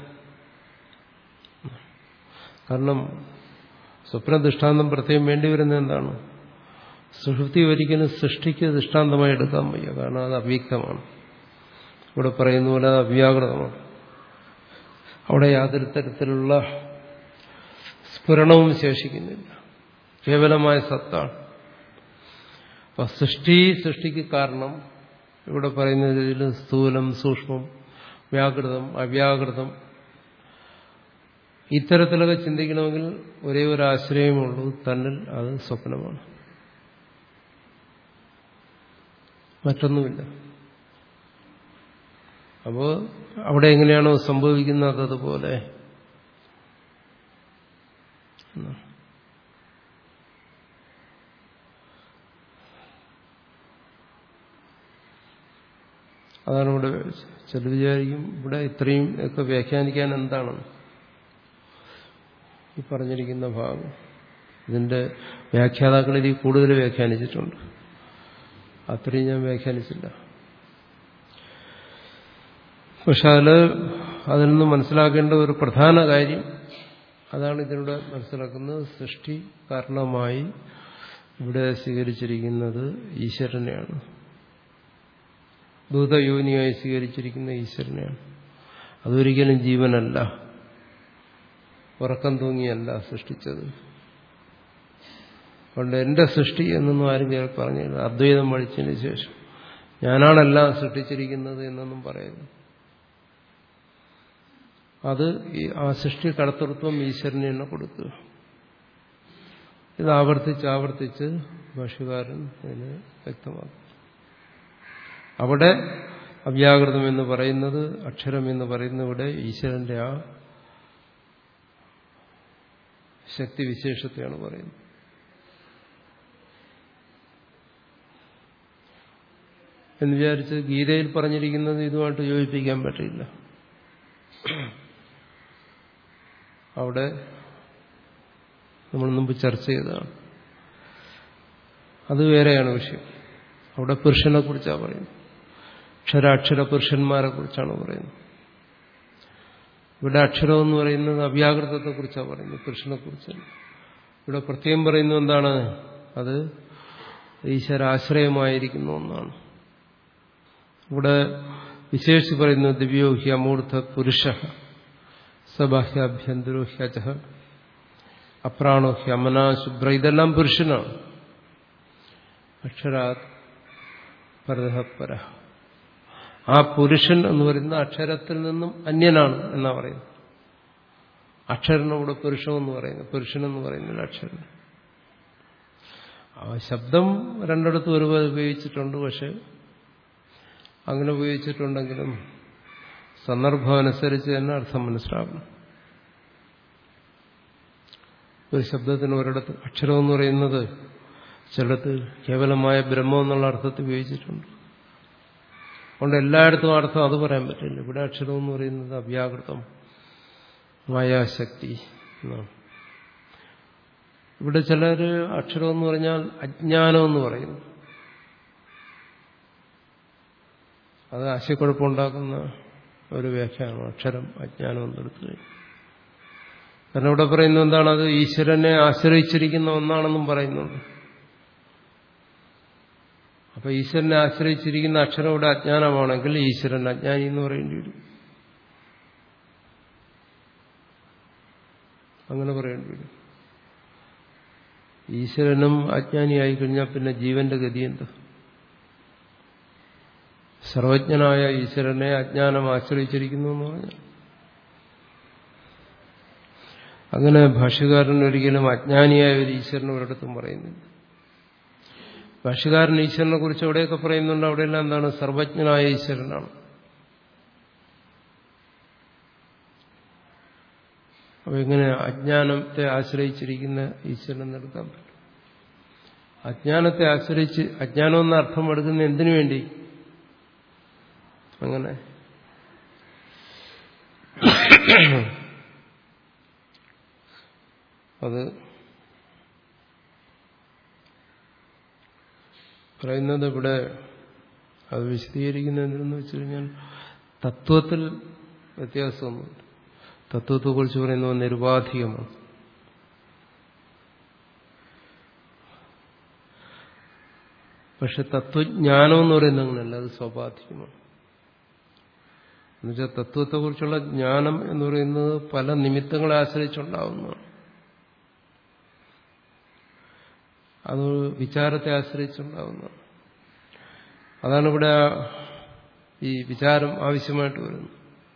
Speaker 1: കാരണം സ്വപ്ന ദൃഷ്ടാന്തം പ്രത്യേകം വേണ്ടിവരുന്നത് എന്താണ് സുഷുപ്തി ഒരിക്കലും സൃഷ്ടിക്ക് ദൃഷ്ടാന്തമായി എടുക്കാൻ വയ്യ കാരണം അത് അവ്യക്തമാണ് ഇവിടെ പറയുന്ന പോലെ അവ്യാകൃതമാണ് അവിടെ യാതൊരു തരത്തിലുള്ള സ്ഫുരണവും ശേഷിക്കുന്നില്ല കേവലമായ സത്താണ് അപ്പൊ സൃഷ്ടി സൃഷ്ടിക്ക് കാരണം ഇവിടെ പറയുന്നതിൽ സ്ഥൂലം സൂക്ഷ്മം വ്യാകൃതം അവ്യാകൃതം ഇത്തരത്തിലൊക്കെ ചിന്തിക്കണമെങ്കിൽ ഒരേ ഒരു ആശ്രയമുള്ളൂ തന്നിൽ അത് സ്വപ്നമാണ് മറ്റൊന്നുമില്ല അപ്പോൾ അവിടെ എങ്ങനെയാണോ സംഭവിക്കുന്നത് അതുപോലെ അതാണ് ഇവിടെ ചില വിചാരിക്കും ഇവിടെ ഇത്രയും ഒക്കെ വ്യാഖ്യാനിക്കാൻ എന്താണ് ഈ പറഞ്ഞിരിക്കുന്ന ഭാഗം ഇതിന്റെ വ്യാഖ്യാതാക്കളിൽ കൂടുതൽ വ്യാഖ്യാനിച്ചിട്ടുണ്ട് അത്രയും ഞാൻ വ്യാഖ്യാനിച്ചില്ല പക്ഷെ അതിൽ അതിൽ നിന്ന് മനസ്സിലാക്കേണ്ട ഒരു പ്രധാന കാര്യം അതാണ് ഇതിലൂടെ മനസ്സിലാക്കുന്നത് സൃഷ്ടി കാരണമായി ഇവിടെ സ്വീകരിച്ചിരിക്കുന്നത് ഈശ്വരനെയാണ് ഭൂതയോനിയായി സ്വീകരിച്ചിരിക്കുന്ന ഈശ്വരനെയാണ് അതൊരിക്കലും ജീവനല്ല ഉറക്കം തൂങ്ങിയല്ല സൃഷ്ടിച്ചത് അതുകൊണ്ട് എന്റെ സൃഷ്ടി എന്നൊന്നും ആരും പറഞ്ഞില്ല അദ്വൈതം പഠിച്ചതിന് ശേഷം ഞാനാണെല്ലാം സൃഷ്ടിച്ചിരിക്കുന്നത് എന്നൊന്നും പറയുന്നു അത് ആ സൃഷ്ടി കടത്തൃത്വം ഈശ്വരന് തന്നെ കൊടുക്കുക ഇത് ആവർത്തിച്ച് ആവർത്തിച്ച് ഭാഷകാരൻ ഇതിനെ വ്യക്തമാക്കും അവിടെ അവ്യാകൃതം എന്ന് പറയുന്നത് അക്ഷരം എന്ന് പറയുന്നത് ഇവിടെ ഈശ്വരന്റെ ആ ശക്തിവിശേഷത്തെയാണ് പറയുന്നത് എന്ന് വിചാരിച്ച് ഗീതയിൽ പറഞ്ഞിരിക്കുന്നത് ഇതുമായിട്ട് യോജിപ്പിക്കാൻ പറ്റില്ല അവിടെ നമ്മൾ മുമ്പ് ചർച്ച ചെയ്തതാണ് അത് വേറെയാണ് വിഷയം അവിടെ പുരുഷനെ കുറിച്ചാണ് പറയുന്നത് അക്ഷരാക്ഷര പുരുഷന്മാരെ കുറിച്ചാണ് പറയുന്നത് ഇവിടെ അക്ഷരം എന്ന് പറയുന്നത് അവ്യാകൃതത്തെ കുറിച്ചാണ് പറയുന്നത് പുരുഷനെ കുറിച്ച് ഇവിടെ പ്രത്യേകം പറയുന്നത് എന്താണ് അത് ഈശ്വരാശ്രയമായിരിക്കുന്ന ഒന്നാണ് ഇവിടെ വിശേഷിച്ച് പറയുന്നത് ദിവ്യോ ഹി അമൂർത്ത പുരുഷ സബാഹ്യാഭ്യന്തരോ ഹ്യജ അപ്രാണോ ഹ്യമന ശുഭ്ര ഇതെല്ലാം പുരുഷനാണ് അക്ഷരാത് പരതപര ആ പുരുഷൻ എന്ന് പറയുന്ന അക്ഷരത്തിൽ നിന്നും അന്യനാണ് എന്നാ പറയുന്നത് അക്ഷരനവിടെ പുരുഷമെന്ന് പറയുന്നത് പുരുഷനെന്ന് പറയുന്നില്ല അക്ഷരൻ ആ ശബ്ദം രണ്ടിടത്തും ഒരുപോലെ ഉപയോഗിച്ചിട്ടുണ്ട് പക്ഷെ അങ്ങനെ ഉപയോഗിച്ചിട്ടുണ്ടെങ്കിലും സന്ദർഭം അനുസരിച്ച് തന്നെ അർത്ഥം മനസ്സിലാക്കണം ഒരു ശബ്ദത്തിന് ഒരിടത്ത് അക്ഷരം എന്ന് പറയുന്നത് ചിലടത്ത് കേവലമായ ബ്രഹ്മം എന്നുള്ള അർത്ഥത്തിൽ ഉപയോഗിച്ചിട്ടുണ്ട് അതുകൊണ്ട് എല്ലായിടത്തും അർത്ഥം അത് പറയാൻ പറ്റില്ല ഇവിടെ അക്ഷരം എന്ന് പറയുന്നത് അവ്യാകൃതം മായാശക്തി എന്നാണ് ഇവിടെ ചിലർ അക്ഷരം എന്ന് പറഞ്ഞാൽ അജ്ഞാനം എന്ന് പറയുന്നു അത് ആശയക്കുഴപ്പമുണ്ടാക്കുന്ന ഒരു വ്യാഖ്യാനം അക്ഷരം അജ്ഞാനം എന്നെടുത്തു കഴിഞ്ഞു കാരണം ഇവിടെ പറയുന്നത് എന്താണ് അത് ഈശ്വരനെ ആശ്രയിച്ചിരിക്കുന്ന ഒന്നാണെന്നും പറയുന്നുണ്ട് അപ്പൊ ഈശ്വരനെ ആശ്രയിച്ചിരിക്കുന്ന അക്ഷരം ഇവിടെ അജ്ഞാനമാണെങ്കിൽ ഈശ്വരൻ അജ്ഞാനി എന്ന് പറയേണ്ടി വരും അങ്ങനെ പറയേണ്ടി വരും ഈശ്വരനും അജ്ഞാനിയായി കഴിഞ്ഞാൽ പിന്നെ ജീവന്റെ ഗതി എന്താ സർവജ്ഞനായ ഈശ്വരനെ അജ്ഞാനം ആശ്രയിച്ചിരിക്കുന്നു എന്ന് പറഞ്ഞാൽ അങ്ങനെ ഭാഷ്യകാരൻ ഒരിക്കലും അജ്ഞാനിയായ ഒരു ഈശ്വരൻ ഒരിടത്തും പറയുന്നില്ല ഭാഷ്യകാരൻ ഈശ്വരനെ കുറിച്ച് എവിടെയൊക്കെ പറയുന്നുണ്ട് അവിടെയെല്ലാം എന്താണ് സർവജ്ഞനായ ഈശ്വരനാണ് അപ്പൊ എങ്ങനെ അജ്ഞാനത്തെ ആശ്രയിച്ചിരിക്കുന്ന ഈശ്വരൻ എടുക്കാൻ പറ്റും അജ്ഞാനത്തെ ആശ്രയിച്ച് അജ്ഞാനം എന്ന അർത്ഥം എടുക്കുന്ന എന്തിനു വേണ്ടി അങ്ങനെ അത് പറയുന്നത് ഇവിടെ അത് വിശദീകരിക്കുന്നത് എന്തെന്ന് വെച്ച് കഴിഞ്ഞാൽ തത്വത്തിൽ വ്യത്യാസമൊന്നുമില്ല തത്വത്തെക്കുറിച്ച് പറയുന്നത് നിരുപാധികമാണ് പക്ഷെ തത്വജ്ഞാനം എന്ന് പറയുന്നത് അങ്ങനെയല്ല അത് സ്വാഭാവികമാണ് എന്നുവെച്ചാൽ തത്വത്തെക്കുറിച്ചുള്ള ജ്ഞാനം എന്ന് പറയുന്നത് പല നിമിത്തങ്ങളെ ആശ്രയിച്ചുണ്ടാവുന്നതാണ് അത് വിചാരത്തെ ആശ്രയിച്ചുണ്ടാവുന്നതാണ് അതാണ് ഇവിടെ ഈ വിചാരം ആവശ്യമായിട്ട് വരുന്നത്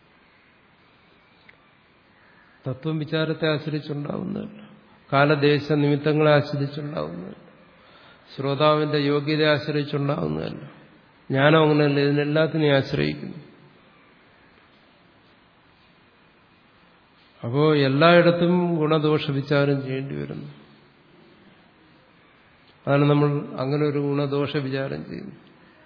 Speaker 1: തത്വം വിചാരത്തെ ആശ്രയിച്ചുണ്ടാവുന്നതല്ല കാലദേശ നിമിത്തങ്ങളെ ആശ്രയിച്ചുണ്ടാവുന്നതല്ല ശ്രോതാവിന്റെ യോഗ്യതയെ ആശ്രയിച്ചുണ്ടാവുന്നതല്ല ജ്ഞാനം അങ്ങനെയല്ല ഇതിനെല്ലാത്തിനെയും ആശ്രയിക്കുന്നു അപ്പോ എല്ലായിടത്തും ഗുണദോഷ വിചാരം ചെയ്യേണ്ടി വരുന്നു അതാണ് നമ്മൾ അങ്ങനെ ഒരു ഗുണദോഷ വിചാരം ചെയ്യുന്നത്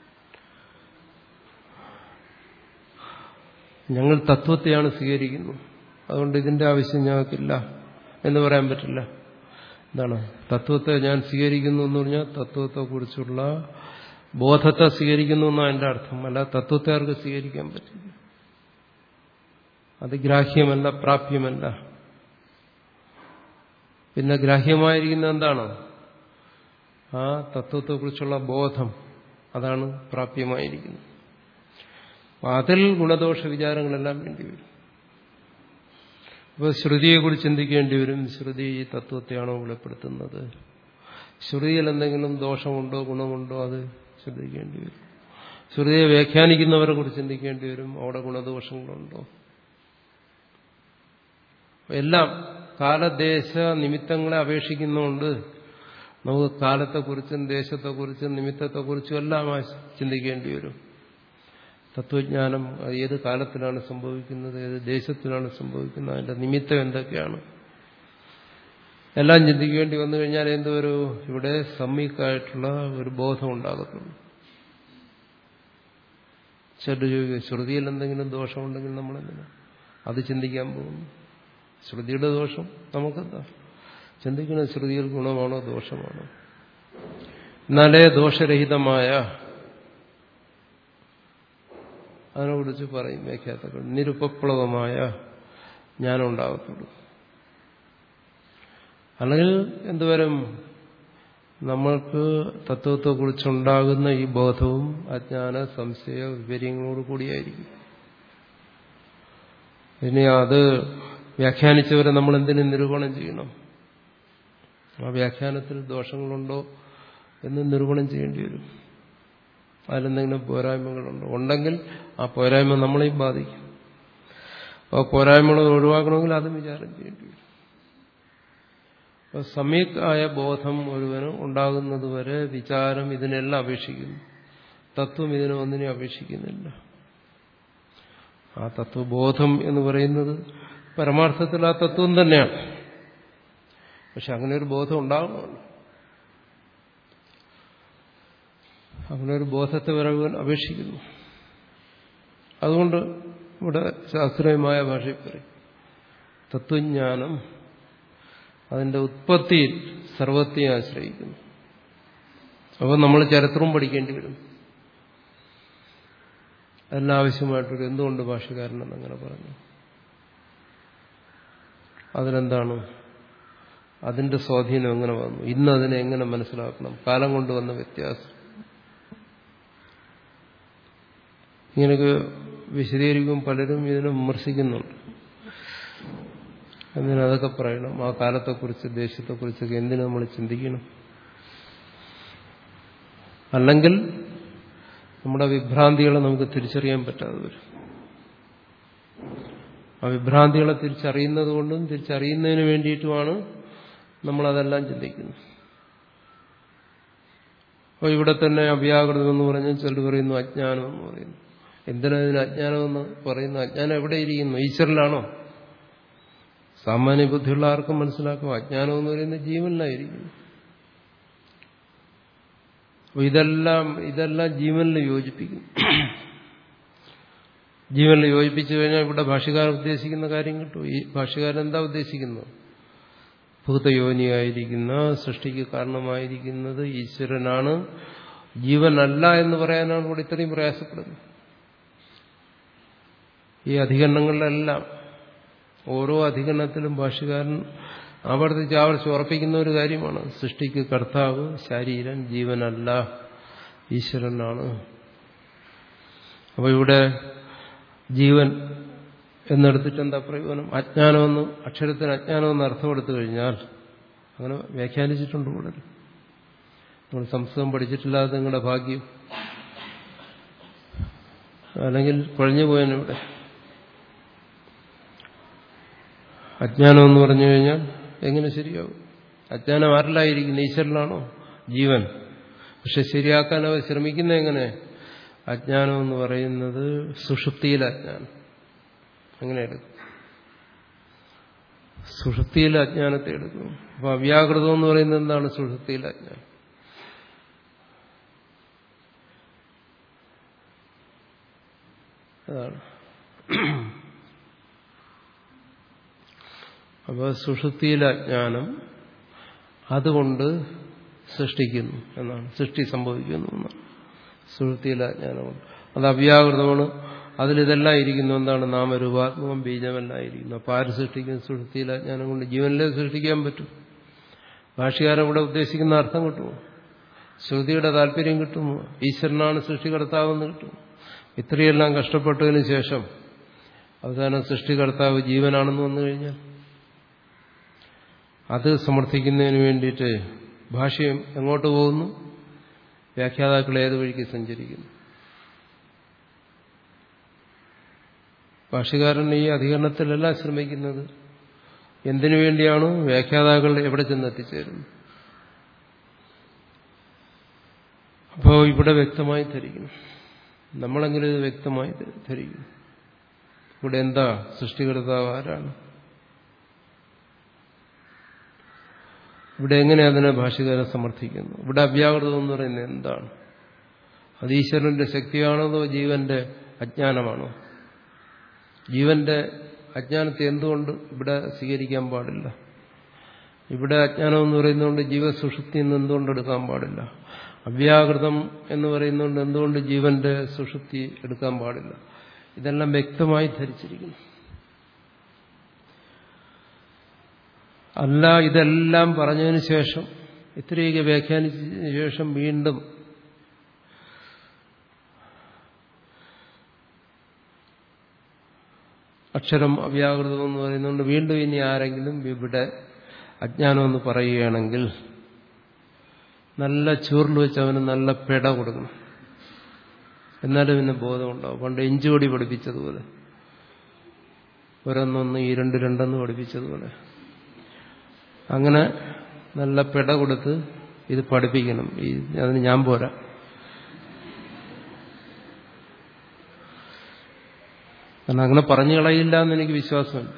Speaker 1: ഞങ്ങൾ തത്വത്തെയാണ് സ്വീകരിക്കുന്നത് അതുകൊണ്ട് ഇതിന്റെ ആവശ്യം ഞങ്ങൾക്കില്ല എന്ന് പറയാൻ പറ്റില്ല എന്താണ് തത്വത്തെ ഞാൻ സ്വീകരിക്കുന്നു എന്ന് പറഞ്ഞാൽ തത്വത്തെക്കുറിച്ചുള്ള ബോധത്തെ സ്വീകരിക്കുന്നു എന്നാണ് എൻ്റെ അർത്ഥം അല്ല തത്വത്തെ ആർക്ക് സ്വീകരിക്കാൻ പറ്റില്ല അത് ഗ്രാഹ്യമല്ല പ്രാപ്യമല്ല പിന്നെ ഗ്രാഹ്യമായിരിക്കുന്ന എന്താണ് ആ തത്വത്തെക്കുറിച്ചുള്ള ബോധം അതാണ് പ്രാപ്യമായിരിക്കുന്നത് അതിൽ ഗുണദോഷ വിചാരങ്ങളെല്ലാം വേണ്ടി വരും അപ്പോൾ ശ്രുതിയെക്കുറിച്ച് ചിന്തിക്കേണ്ടി വരും ശ്രുതി ഈ തത്വത്തെയാണോ വെളിപ്പെടുത്തുന്നത് ശ്രുതിയിൽ എന്തെങ്കിലും ദോഷമുണ്ടോ ഗുണമുണ്ടോ അത് ചിന്തിക്കേണ്ടി വരും ശ്രുതിയെ വ്യാഖ്യാനിക്കുന്നവരെ കുറിച്ച് ചിന്തിക്കേണ്ടി വരും അവിടെ ഗുണദോഷങ്ങളുണ്ടോ എല്ലാം കാലദേശ നിമിത്തങ്ങളെ അപേക്ഷിക്കുന്നതുകൊണ്ട് നമുക്ക് കാലത്തെക്കുറിച്ചും ദേശത്തെക്കുറിച്ചും നിമിത്തത്തെക്കുറിച്ചും എല്ലാം ചിന്തിക്കേണ്ടി വരും തത്വജ്ഞാനം ഏത് കാലത്തിലാണ് സംഭവിക്കുന്നത് ഏത് ദേശത്തിലാണ് സംഭവിക്കുന്നത് അതിന്റെ നിമിത്തം എന്തൊക്കെയാണ് എല്ലാം ചിന്തിക്കേണ്ടി വന്നു കഴിഞ്ഞാൽ എന്തൊരു ഇവിടെ സമ്മിക്കായിട്ടുള്ള ഒരു ബോധം ഉണ്ടാകത്തുള്ളൂ ചില ചോദിക്കുക ശ്രുതിയിൽ എന്തെങ്കിലും ദോഷമുണ്ടെങ്കിൽ നമ്മളെന്തിനാ അത് ചിന്തിക്കാൻ പോകുന്നു ശ്രുതിയുടെ ദോഷം നമുക്കെന്താ ചിന്തിക്കുന്ന ശ്രുതിയിൽ ഗുണമാണോ ദോഷമാണോ എന്നാലേ ദോഷരഹിതമായ അതിനെക്കുറിച്ച് പറയും വ്യാഖ്യാതകൾ നിരുപപ്ലവമായ ജ്ഞാനം ഉണ്ടാകത്തുള്ളൂ അല്ലെങ്കിൽ എന്തുവരും നമ്മൾക്ക് തത്വത്തെക്കുറിച്ചുണ്ടാകുന്ന ഈ ബോധവും അജ്ഞാന സംശയ വിവര്യങ്ങളോട് കൂടിയായിരിക്കും ഇനി അത് വ്യാഖ്യാനിച്ചവരെ നമ്മൾ എന്തിനു നിരൂപണം ചെയ്യണം ആ വ്യാഖ്യാനത്തിൽ ദോഷങ്ങളുണ്ടോ എന്ന് നിരൂപണം ചെയ്യേണ്ടി വരും അതിലെന്തെങ്കിലും പോരായ്മകളുണ്ടോ ഉണ്ടെങ്കിൽ ആ പോരായ്മ നമ്മളെയും ബാധിക്കും അപ്പോൾ പോരായ്മകൾ ഒഴിവാക്കണമെങ്കിൽ അതും വിചാരം ചെയ്യേണ്ടി വരും അപ്പോൾ സമീക് ആയ ബോധം ഒരുവന് ഉണ്ടാകുന്നതുവരെ വിചാരം ഇതിനെല്ലാം അപേക്ഷിക്കുന്നു തത്വം ഇതിനെ ഒന്നിനെ അപേക്ഷിക്കുന്നില്ല ആ തത്വബോധം എന്ന് പറയുന്നത് പരമാർത്ഥത്തിൽ ആ തത്വം തന്നെയാണ് പക്ഷെ അങ്ങനെ ഒരു ബോധം ഉണ്ടാകണമല്ലോ അങ്ങനെ ഒരു ബോധത്തെ വരവൻ അപേക്ഷിക്കുന്നു അതുകൊണ്ട് ഇവിടെ ശാസ്ത്രീയമായ ഭാഷയിൽ പറയും തത്വജ്ഞാനം അതിന്റെ ഉത്പത്തിയിൽ സർവത്തെയും ആശ്രയിക്കുന്നു അപ്പോൾ നമ്മൾ ചരിത്രവും പഠിക്കേണ്ടി വരും അതെല്ലാം ആവശ്യമായിട്ടൊരു എന്തുകൊണ്ട് ഭാഷകാരനെന്ന് അങ്ങനെ പറഞ്ഞു അതിലെന്താണ് അതിന്റെ സ്വാധീനം എങ്ങനെ വന്നു ഇന്ന് അതിനെ എങ്ങനെ മനസ്സിലാക്കണം കാലം കൊണ്ട് വന്ന വ്യത്യാസം ഇങ്ങനെയൊക്കെ വിശദീകരിക്കും പലരും ഇതിനെ വിമർശിക്കുന്നുണ്ട് എന്തിനതൊക്കെ പറയണം ആ കാലത്തെക്കുറിച്ച് ദേശത്തെക്കുറിച്ചൊക്കെ എന്തിനു നമ്മൾ ചിന്തിക്കണം അല്ലെങ്കിൽ നമ്മുടെ വിഭ്രാന്തികളെ നമുക്ക് തിരിച്ചറിയാൻ പറ്റാതെ വരും ആ വിഭ്രാന്തികളെ തിരിച്ചറിയുന്നത് കൊണ്ടും തിരിച്ചറിയുന്നതിന് വേണ്ടിയിട്ടുമാണ് നമ്മളതെല്ലാം ചിന്തിക്കുന്നത് അപ്പോൾ ഇവിടെ തന്നെ അവ്യാകൃതം എന്ന് പറഞ്ഞാൽ ചിലർ പറയുന്നു അജ്ഞാനം എന്ന് പറയുന്നു എന്തിനാ ഇതിന് അജ്ഞാനം എന്ന് പറയുന്നു അജ്ഞാനം എവിടെ ഇരിക്കുന്നു ഈശ്വരനാണോ സാമാന്യ ബുദ്ധിയുള്ള ആർക്കും മനസ്സിലാക്കും അജ്ഞാനം എന്ന് പറയുന്നത് ജീവനിലായിരിക്കുന്നു അപ്പൊ ഇതെല്ലാം ഇതെല്ലാം ജീവനിൽ യോജിപ്പിക്കും ജീവനിൽ യോജിപ്പിച്ചു കഴിഞ്ഞാൽ ഇവിടെ ഭാഷകാരൻ ഉദ്ദേശിക്കുന്ന കാര്യം കിട്ടും ഈ ഭാഷകാരൻ എന്താ ഉദ്ദേശിക്കുന്നത് ഭൂതയോനിയായിരിക്കുന്ന സൃഷ്ടിക്ക് കാരണമായിരിക്കുന്നത് ഈശ്വരനാണ് ജീവനല്ല എന്ന് പറയാനാണ് ഇവിടെ ഇത്രയും പ്രയാസപ്പെടുന്നത് ഈ അധികരണങ്ങളിലെല്ലാം ഓരോ അധികരണത്തിലും ഭാഷകാരൻ ആവർത്തിച്ച് ആവർത്തിച്ച് ഉറപ്പിക്കുന്ന ഒരു കാര്യമാണ് സൃഷ്ടിക്ക് കർത്താവ് ശരീരം ജീവനല്ല ഈശ്വരനാണ് അപ്പോൾ ഇവിടെ ജീവൻ എന്നെടുത്തിട്ട് എന്താ പ്രയോജനം അജ്ഞാനമെന്ന് അക്ഷരത്തിന് അജ്ഞാനമെന്ന് അർത്ഥം എടുത്തു കഴിഞ്ഞാൽ അങ്ങനെ വ്യാഖ്യാനിച്ചിട്ടുണ്ട് കൂടുതൽ നിങ്ങൾ സംസ്കൃതം പഠിച്ചിട്ടില്ലാതെ നിങ്ങളുടെ ഭാഗ്യം അല്ലെങ്കിൽ കുഴഞ്ഞു പോയതിനിവിടെ അജ്ഞാനം എന്ന് പറഞ്ഞു കഴിഞ്ഞാൽ എങ്ങനെ ശരിയാവും അജ്ഞാനം ആരിലായിരിക്കുന്നു ഈശ്വരനാണോ ജീവൻ പക്ഷെ ശരിയാക്കാൻ അവർ ശ്രമിക്കുന്നത് എങ്ങനെ അജ്ഞാനം എന്ന് പറയുന്നത് സുഷുപ്തിയിലെ അജ്ഞാനം അങ്ങനെ എടുക്കും സുഷുപ്തിയിലെ അജ്ഞാനത്തെ എടുക്കും അപ്പൊ അവ്യാകൃതം എന്ന് പറയുന്നത് എന്താണ് സുഷുപ്തിയിലെ അജ്ഞാനം അതാണ് അപ്പോൾ സുഷുപ്തിയിലെ അജ്ഞാനം അതുകൊണ്ട് സൃഷ്ടിക്കുന്നു എന്നാണ് സൃഷ്ടി സംഭവിക്കുന്നു എന്നാണ് സുഷുപ്തിയിലെ അജ്ഞാനമാണ് അത് അവ്യാകൃതമാണ് അതിലിതെല്ലാം ഇരിക്കുന്നു എന്താണ് നാമരൂപാത്മകം ബീജമെല്ലാം ഇരിക്കുന്നു അപ്പോൾ ആര് സൃഷ്ടിക്കുന്നു സുഷുപ്തിയിലെ അജ്ഞാനം കൊണ്ട് ജീവനിലെ സൃഷ്ടിക്കാൻ പറ്റും ഭാഷകാരൻ ഇവിടെ ഉദ്ദേശിക്കുന്ന അർത്ഥം കിട്ടുമോ ശ്രുതിയുടെ താല്പര്യം കിട്ടുമോ ഈശ്വരനാണ് സൃഷ്ടികർത്താവെന്ന് കിട്ടുമോ ഇത്രയെല്ലാം കഷ്ടപ്പെട്ടതിന് ശേഷം അവസാനം സൃഷ്ടികർത്താവ് ജീവനാണെന്ന് വന്നു കഴിഞ്ഞാൽ അത് സമർത്ഥിക്കുന്നതിന് വേണ്ടിയിട്ട് ഭാഷ്യം എങ്ങോട്ട് പോകുന്നു വ്യാഖ്യാതാക്കൾ ഏത് വഴിക്ക് സഞ്ചരിക്കുന്നു ഭാഷകാരൻ ഈ അധികരണത്തിലല്ല ശ്രമിക്കുന്നത് എന്തിനു വേണ്ടിയാണ് വ്യാഖ്യാതാക്കൾ എവിടെ ചെന്ന് എത്തിച്ചേരുന്നത് അപ്പോൾ ഇവിടെ വ്യക്തമായി ധരിക്കുന്നു നമ്മളെങ്കിലും ഇത് വ്യക്തമായി ധരിക്കുന്നു ഇവിടെ എന്താ സൃഷ്ടികർത്താവ് ആരാണ് ഇവിടെ എങ്ങനെ അതിനെ ഭാഷകാരൻ സമർത്ഥിക്കുന്നു ഇവിടെ അവ്യാകൃതം എന്ന് പറയുന്നത് എന്താണ് അത് ഈശ്വരന്റെ ശക്തിയാണോ അതോ ജീവന്റെ അജ്ഞാനമാണോ ജീവന്റെ അജ്ഞാനത്തെ എന്തുകൊണ്ട് ഇവിടെ സ്വീകരിക്കാൻ പാടില്ല ഇവിടെ അജ്ഞാനം എന്ന് പറയുന്നതുകൊണ്ട് ജീവസുഷുപ്തി എന്ന് എന്തുകൊണ്ട് എടുക്കാൻ പാടില്ല അവ്യാകൃതം എന്ന് പറയുന്നതുകൊണ്ട് എന്തുകൊണ്ട് ജീവന്റെ സുഷുപ്തി എടുക്കാൻ പാടില്ല ഇതെല്ലാം വ്യക്തമായി ധരിച്ചിരിക്കുന്നു അല്ല ഇതെല്ലാം പറഞ്ഞതിന് ശേഷം ഇത്രയൊക്കെ വ്യാഖ്യാനിച്ചതിന് ശേഷം വീണ്ടും അക്ഷരം അവ്യാകൃതം എന്ന് പറയുന്നതുകൊണ്ട് വീണ്ടും ഇനി ആരെങ്കിലും ഇവിടെ അജ്ഞാനമെന്ന് പറയുകയാണെങ്കിൽ നല്ല ചൂറിൽ വെച്ച് അവന് നല്ല പെട കൊടുക്കണം എന്നാലും പിന്നെ ബോധമുണ്ടാവും പണ്ട് എഞ്ചുപൊടി പഠിപ്പിച്ചതുപോലെ ഒരൊന്നൊന്ന് ഈ രണ്ട് രണ്ടെന്ന് പഠിപ്പിച്ചതുപോലെ അങ്ങനെ നല്ല പെട കൊടുത്ത് ഇത് പഠിപ്പിക്കണം ഈ അതിന് ഞാൻ പോരാ കാരണം അങ്ങനെ പറഞ്ഞു കളയില്ല എന്ന് എനിക്ക് വിശ്വാസമുണ്ട്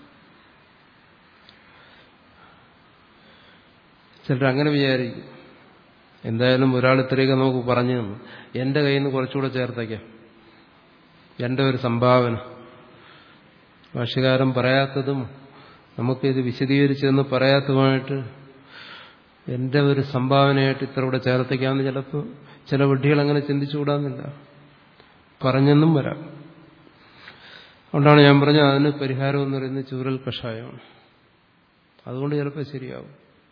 Speaker 1: ചിലർ അങ്ങനെ വിചാരിക്കും എന്തായാലും ഒരാൾ ഇത്രയൊക്കെ നമുക്ക് പറഞ്ഞു തന്നു എന്റെ കയ്യിൽ നിന്ന് കുറച്ചുകൂടെ ചേർത്തേക്കാം എന്റെ ഒരു സംഭാവന ഭാഷകാരൻ പറയാത്തതും നമുക്കിത് വിശദീകരിച്ചതെന്ന് പറയാത്തതുമായിട്ട് എന്റെ ഒരു സംഭാവനയായിട്ട് ഇത്ര കൂടെ ചേർത്തേക്കാമെന്ന് ചിലപ്പോൾ ചില വിഡ്ഢികൾ അങ്ങനെ ചിന്തിച്ചുകൂടാന്നില്ല പറഞ്ഞെന്നും വരാം അതുകൊണ്ടാണ് ഞാൻ പറഞ്ഞത് അതിന് പരിഹാരം എന്ന് പറയുന്നത് ചൂരൽ കഷായമാണ് അതുകൊണ്ട് ചിലപ്പോൾ ശരിയാവും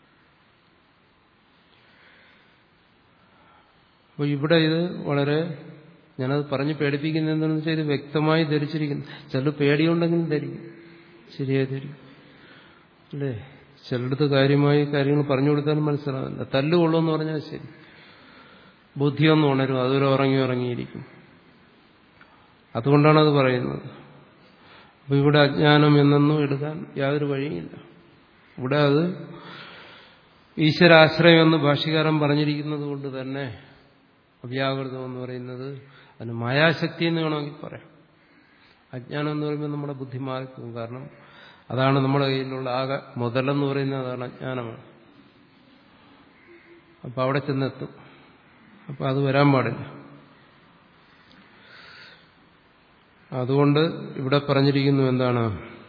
Speaker 1: അപ്പോൾ ഇവിടെ ഇത് വളരെ ഞാനത് പറഞ്ഞ് പേടിപ്പിക്കുന്നതെന്ന് വെച്ചാൽ ഇത് വ്യക്തമായി ധരിച്ചിരിക്കുന്നു ചിലർ പേടിയുണ്ടെങ്കിലും ധരിക്കും ശരിയായി ധരിക്കും അല്ലേ ചിലടത്ത് കാര്യമായി കാര്യങ്ങൾ പറഞ്ഞു കൊടുത്താലും മനസ്സിലാവില്ല തല്ലുകൊള്ളുമെന്ന് പറഞ്ഞാൽ ശരി ബുദ്ധിയൊന്നും ഉണരും അതൊരു ഉറങ്ങി ഉറങ്ങിയിരിക്കും അതുകൊണ്ടാണ് അത് പറയുന്നത് അപ്പോൾ ഇവിടെ അജ്ഞാനം എന്നൊന്നും എടുക്കാൻ യാതൊരു വഴിയില്ല ഇവിടെ അത് ഈശ്വരാശ്രയം എന്ന് ഭാഷ്യകാരൻ പറഞ്ഞിരിക്കുന്നത് കൊണ്ട് തന്നെ അവ്യാകൃതം എന്ന് പറയുന്നത് അതിന് മായാശക്തി എന്ന് വേണമെങ്കിൽ പറയാം അജ്ഞാനം എന്ന് പറയുമ്പോൾ നമ്മുടെ ബുദ്ധി മാറിപ്പോകും കാരണം അതാണ് നമ്മുടെ കയ്യിലുള്ള ആകെ മുതലെന്ന് പറയുന്നത് അതാണ് അജ്ഞാനമാണ് അപ്പം അവിടെ ചെന്നെത്തും അപ്പം അത് വരാൻ പാടില്ല അതുകൊണ്ട് ഇവിടെ പറഞ്ഞിരിക്കുന്നു എന്താണ്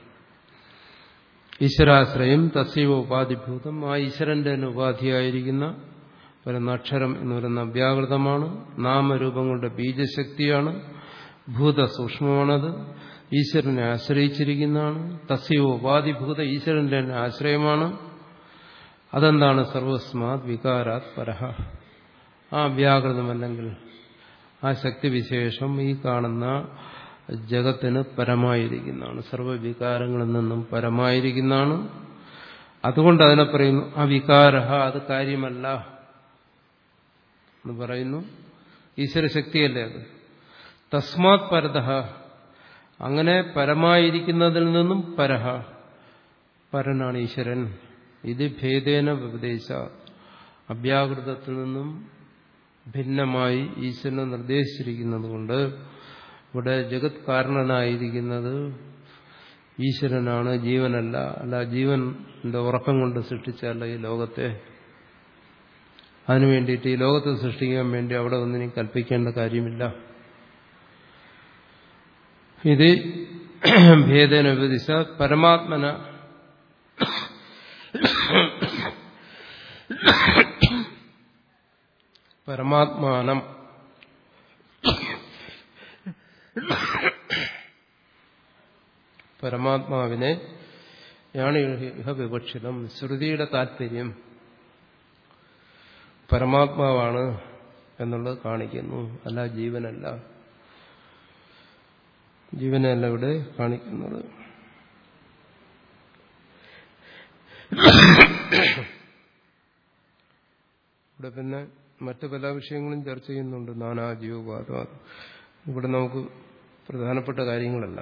Speaker 1: ഈശ്വരാശ്രയം തസ്യവ ഉപാധിഭൂതം ആ ഈശ്വരന്റെ തന്നെ ഉപാധിയായിരിക്കുന്ന പറയുന്ന അക്ഷരം എന്ന് പറയുന്ന അവ്യാകൃതമാണ് നാമരൂപങ്ങളുടെ ബീജശക്തിയാണ് ഭൂതസൂക്ഷ്മമാണത് ഈശ്വരനെ ആശ്രയിച്ചിരിക്കുന്നതാണ് തസ്യോ ഉപാധിഭൂത ഈശ്വരന്റെ തന്നെ ആശ്രയമാണ് അതെന്താണ് സർവസ്മാത് വികാരാത് പരഹ ആ വ്യാകൃതമല്ലെങ്കിൽ ആ ശക്തിവിശേഷം ഈ കാണുന്ന ജഗത്തിന് പരമായിരിക്കുന്നതാണ് സർവവികാരങ്ങളിൽ നിന്നും പരമായിരിക്കുന്നതാണ് അതുകൊണ്ട് അതിനെ പറയുന്നു അവികാര അത് കാര്യമല്ല എന്ന് പറയുന്നു ഈശ്വരശക്തിയല്ലേ അത് തസ്മാത് പരത അങ്ങനെ പരമായിരിക്കുന്നതിൽ നിന്നും പരഹ പരനാണ് ഈശ്വരൻ ഇത് ഭേദേന ഉപദേശ അഭ്യാകൃതത്തിൽ നിന്നും ഭിന്നമായി ഈശ്വരനെ നിർദ്ദേശിച്ചിരിക്കുന്നത് കൊണ്ട് ഇവിടെ ജഗത് കാരണനായിരിക്കുന്നത് ഈശ്വരനാണ് ജീവനല്ല അല്ല ജീവന്റെ ഉറക്കം കൊണ്ട് സൃഷ്ടിച്ചല്ല ഈ ലോകത്തെ അതിനു വേണ്ടിയിട്ട് ഈ ലോകത്തെ സൃഷ്ടിക്കാൻ വേണ്ടി അവിടെ ഒന്നിനും കൽപ്പിക്കേണ്ട കാര്യമില്ല ഇത് ഭേദന ഉപദിശ പരമാത്മന പരമാത്മാനം പരമാത്മാവിനെ യാണ് ഇഹ വിവക്ഷിതം ശ്രുതിയുടെ താല്പര്യം പരമാത്മാവാണ് എന്നുള്ളത് കാണിക്കുന്നു അല്ല ജീവനല്ല ജീവനല്ല ഇവിടെ കാണിക്കുന്നത് ഇവിടെ പിന്നെ മറ്റു പല വിഷയങ്ങളും ചർച്ച ചെയ്യുന്നുണ്ട് നാനാ ജീവവാദം ഇവിടെ നമുക്ക് പ്രധാനപ്പെട്ട കാര്യങ്ങളല്ല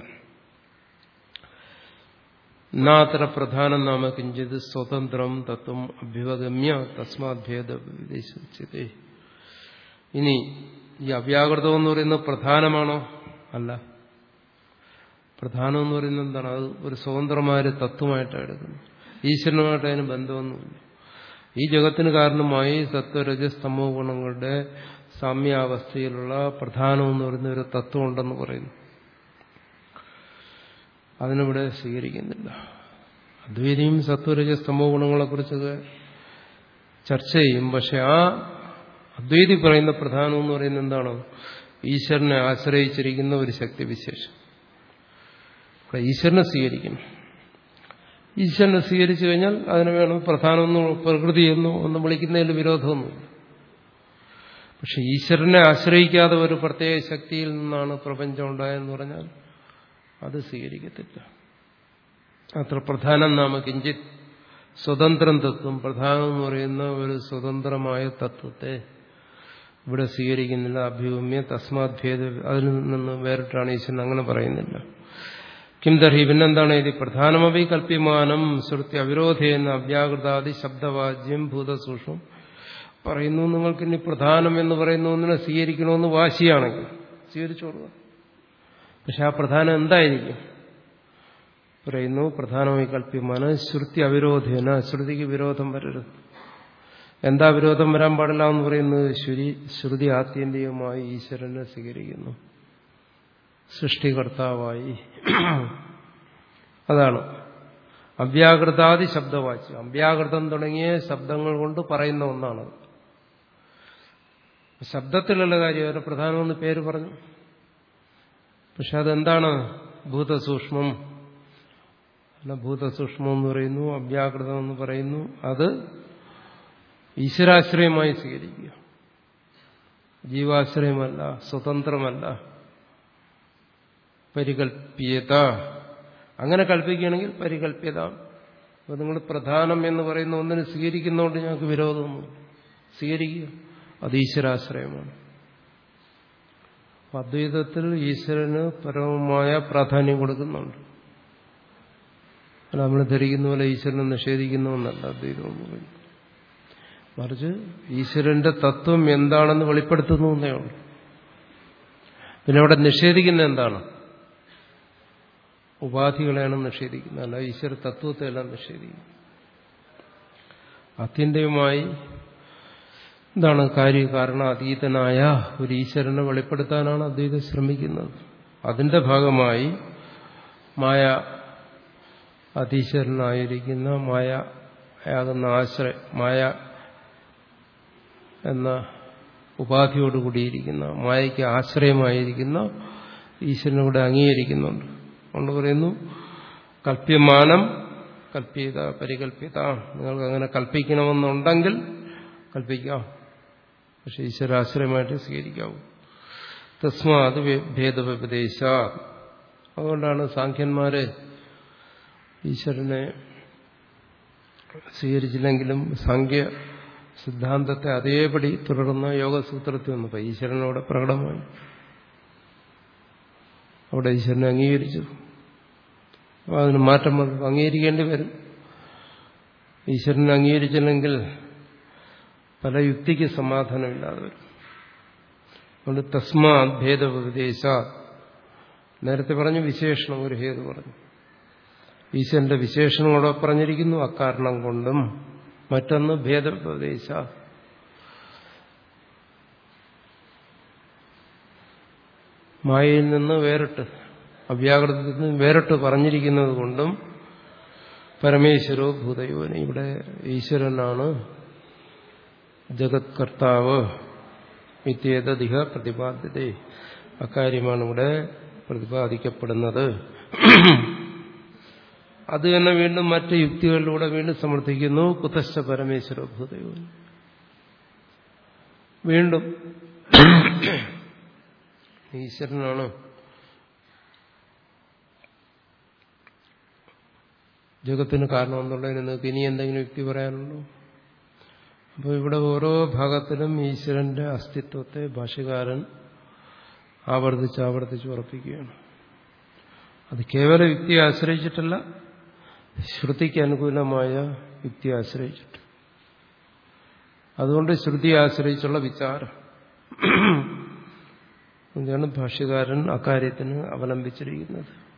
Speaker 1: നാത്ര പ്രധാനം നാമ കിഞ്ചിത് സ്വതന്ത്രം തത്വം അഭ്യുപഗമ്യ തസ്മാത് ഭേദ വിദേശിച്ചതേ ഇനി ഈ അവ്യാകൃതം എന്ന് പറയുന്നത് പ്രധാനമാണോ അല്ല പ്രധാനം എന്ന് പറയുന്നത് എന്താണ് അത് ഒരു സ്വതന്ത്രമായ ഒരു തത്വമായിട്ടാണ് എടുക്കുന്നത് ഈശ്വരനുമായിട്ട് അതിന് ബന്ധമൊന്നുമില്ല ഈ ജഗത്തിന് കാരണമായി സത്വരജസ്തമോ ഗുണങ്ങളുടെ സാമ്യാവസ്ഥയിലുള്ള പ്രധാനം എന്ന് പറയുന്ന ഒരു തത്വം ഉണ്ടെന്ന് പറയുന്നു അതിനിവിടെ സ്വീകരിക്കുന്നില്ല അദ്വൈതിയും സത്വരജസ്തമോ ഗുണങ്ങളെക്കുറിച്ചൊക്കെ ചർച്ച ചെയ്യും പക്ഷെ ആ അദ്വൈതി പറയുന്ന പ്രധാനം എന്ന് പറയുന്നത് എന്താണ് ഈശ്വരനെ ആശ്രയിച്ചിരിക്കുന്ന ഒരു ശക്തിവിശേഷം ഈശ്വരനെ സ്വീകരിക്കണം ഈശ്വരനെ സ്വീകരിച്ചു കഴിഞ്ഞാൽ അതിന് വേണം പ്രധാനമെന്നോ പ്രകൃതിയെന്നോ ഒന്നും വിളിക്കുന്നതിൽ വിരോധമൊന്നുമില്ല പക്ഷെ ഈശ്വരനെ ആശ്രയിക്കാതെ ഒരു പ്രത്യേക ശക്തിയിൽ നിന്നാണ് പ്രപഞ്ചം ഉണ്ടായെന്ന് പറഞ്ഞാൽ അത് സ്വീകരിക്കത്തില്ല അത്ര പ്രധാനം നാമ കിഞ്ചിത് സ്വതന്ത്രം തത്വം പ്രധാനം എന്ന് പറയുന്ന ഒരു സ്വതന്ത്രമായ തത്വത്തെ ഇവിടെ സ്വീകരിക്കുന്നില്ല അഭ്യൂമ്യ തസ്മാത് ഭേദ അതിൽ നിന്ന് വേറിട്ടാണ് ഈശ്വരൻ അങ്ങനെ പറയുന്നില്ല കിം തർഹി പിന്നെന്താണ് ഇത് പ്രധാനമപി കല്പ്യമാനം ശ്രുതി അവിരോധേന അവ്യാകൃതാദി ശബ്ദവാജ്യം ഭൂതസൂക്ഷ്മം പറയുന്നു നിങ്ങൾക്ക് ഇനി പ്രധാനം എന്ന് പറയുന്ന ഒന്നിനെ സ്വീകരിക്കണമെന്ന് വാശിയാണെങ്കിൽ സ്വീകരിച്ചോളുക പക്ഷെ ആ പ്രധാനം എന്തായിരിക്കും പറയുന്നു പ്രധാനമായി കല്പ്യമാണ് ശ്രുതി അവിരോധേന ശ്രുതിക്ക് വിരോധം വരരുത് എന്താ വിരോധം വരാൻ പാടില്ല എന്ന് പറയുന്നത് ശ്രുതി ശ്രുതി ആത്യന്തികമായി ഈശ്വരനെ സ്വീകരിക്കുന്നു സൃഷ്ടികർത്താവായി അതാണ് അവ്യാകൃതാദി ശബ്ദവാച്യം അവ്യാകൃതം തുടങ്ങിയ ശബ്ദങ്ങൾ കൊണ്ട് പറയുന്ന ഒന്നാണ് ശബ്ദത്തിലുള്ള കാര്യം അതിന് പ്രധാനമെന്ന് പേര് പറഞ്ഞു പക്ഷെ അതെന്താണ് ഭൂതസൂക്ഷ്മം അല്ല ഭൂതസൂക്ഷ്മം എന്ന് പറയുന്നു അവ്യാകൃതം എന്ന് പറയുന്നു അത് ഈശ്വരാശ്രയമായി സ്വീകരിക്കുക ജീവാശ്രയമല്ല സ്വതന്ത്രമല്ല പരികൽപ്യത അങ്ങനെ കൽപ്പിക്കുകയാണെങ്കിൽ പരികല്പ്യത അപ്പോൾ നിങ്ങൾ പ്രധാനം എന്ന് പറയുന്ന ഒന്നിന് സ്വീകരിക്കുന്നതുകൊണ്ട് ഞങ്ങൾക്ക് വിരോധമൊന്നും സ്വീകരിക്കുക അത് ഈശ്വരാശ്രയമാണ് അദ്വൈതത്തിൽ ഈശ്വരന് പരമമായ പ്രാധാന്യം കൊടുക്കുന്നുണ്ട് അല്ല നമ്മൾ ധരിക്കുന്ന പോലെ ഈശ്വരനെ നിഷേധിക്കുന്നവന്നല്ല അദ്വൈതം എന്ന് പറയുന്നത് മറിച്ച് ഈശ്വരന്റെ തത്വം എന്താണെന്ന് വെളിപ്പെടുത്തുന്നു എന്നേ ഉള്ളൂ പിന്നെ അവിടെ നിഷേധിക്കുന്ന എന്താണ് ഉപാധികളെയാണ് നിഷേധിക്കുന്നത് അല്ല ഈശ്വര തത്വത്തെയെല്ലാം നിഷേധിക്കുന്നത് ആത്യന്തികമായി എന്താണ് കാര്യകാരണ അതീതനായ ഒരു ഈശ്വരനെ വെളിപ്പെടുത്താനാണ് അദ്വൈതം ശ്രമിക്കുന്നത് അതിന്റെ ഭാഗമായി മായ അതീശ്വരനായിരിക്കുന്ന മായ ആകുന്ന ആശ്രയ മായ എന്ന ഉപാധിയോടുകൂടിയിരിക്കുന്ന മായയ്ക്ക് ആശ്രയമായിരിക്കുന്ന ഈശ്വരനോട് അംഗീകരിക്കുന്നുണ്ട് അതുകൊണ്ട് പറയുന്നു കൽപ്യമാനം കൽപ്പിത പരികൽപ്പിത നിങ്ങൾക്ക് അങ്ങനെ കൽപ്പിക്കണമെന്നുണ്ടെങ്കിൽ കൽപ്പിക്കാം പക്ഷെ ഈശ്വരാശ്രയമായിട്ട് സ്വീകരിക്കാവൂ തസ്മാത് ഭേദവ്യപദേശ അതുകൊണ്ടാണ് സാഖ്യന്മാര് ഈശ്വരനെ സ്വീകരിച്ചില്ലെങ്കിലും സാഖ്യ സിദ്ധാന്തത്തെ അതേപടി തുടർന്ന യോഗസൂത്രത്തിൽ വന്നു ഈശ്വരനോടെ പ്രകടമായി അവിടെ ഈശ്വരനെ അംഗീകരിച്ചു അപ്പോൾ അതിന് മാറ്റം വന്നു അംഗീകരിക്കേണ്ടി വരും ഈശ്വരനെ അംഗീകരിച്ചില്ലെങ്കിൽ പല യുക്തിക്ക് സമാധാനമില്ലാതെ വരും അതുകൊണ്ട് തസ്മാ ഭേദോപദേശ നേരത്തെ പറഞ്ഞു വിശേഷണം ഒരു ഹേതു പറഞ്ഞു ഈശ്വരന്റെ വിശേഷണങ്ങളോടെ പറഞ്ഞിരിക്കുന്നു അക്കാരണം കൊണ്ടും മറ്റൊന്ന് ഭേദോപദേശ മായയിൽ നിന്ന് വേറിട്ട് അവ്യാകൃതത്തിൽ നിന്ന് വേറിട്ട് പറഞ്ഞിരിക്കുന്നത് കൊണ്ടും പരമേശ്വരോ ഭൂതയോനി ഇവിടെ ഈശ്വരനാണ് ജഗത് കർത്താവ് വിത്യേതധിക പ്രതിപാദ്യത അക്കാര്യമാണ് ഇവിടെ പ്രതിപാദിക്കപ്പെടുന്നത് അത് തന്നെ വീണ്ടും മറ്റ് യുക്തികളിലൂടെ വീണ്ടും സമർത്ഥിക്കുന്നു കുതശ്ച പരമേശ്വര ഭൂതയോനി വീണ്ടും ഈശ്വരനാണ് ജഗത്തിന് കാരണം എന്നുള്ളതിന് നിങ്ങൾക്ക് ഇനി എന്തെങ്കിലും യുക്തി പറയാനുണ്ടോ അപ്പോൾ ഇവിടെ ഓരോ ഭാഗത്തിലും ഈശ്വരന്റെ അസ്തിത്വത്തെ ഭാഷകാരൻ ആവർത്തിച്ച് ആവർത്തിച്ച് ഉറപ്പിക്കുകയാണ് അത് കേവല യുക്തിയെ ആശ്രയിച്ചിട്ടല്ല ശ്രുതിക്ക് അനുകൂലമായ യുക്തിയെ ആശ്രയിച്ചിട്ട് അതുകൊണ്ട് ശ്രുതിയെ ആശ്രയിച്ചുള്ള വിചാരം ഇതാണ് ഭാഷ്യകാരൻ അക്കാര്യത്തിന് അവലംബിച്ചിരിക്കുന്നത്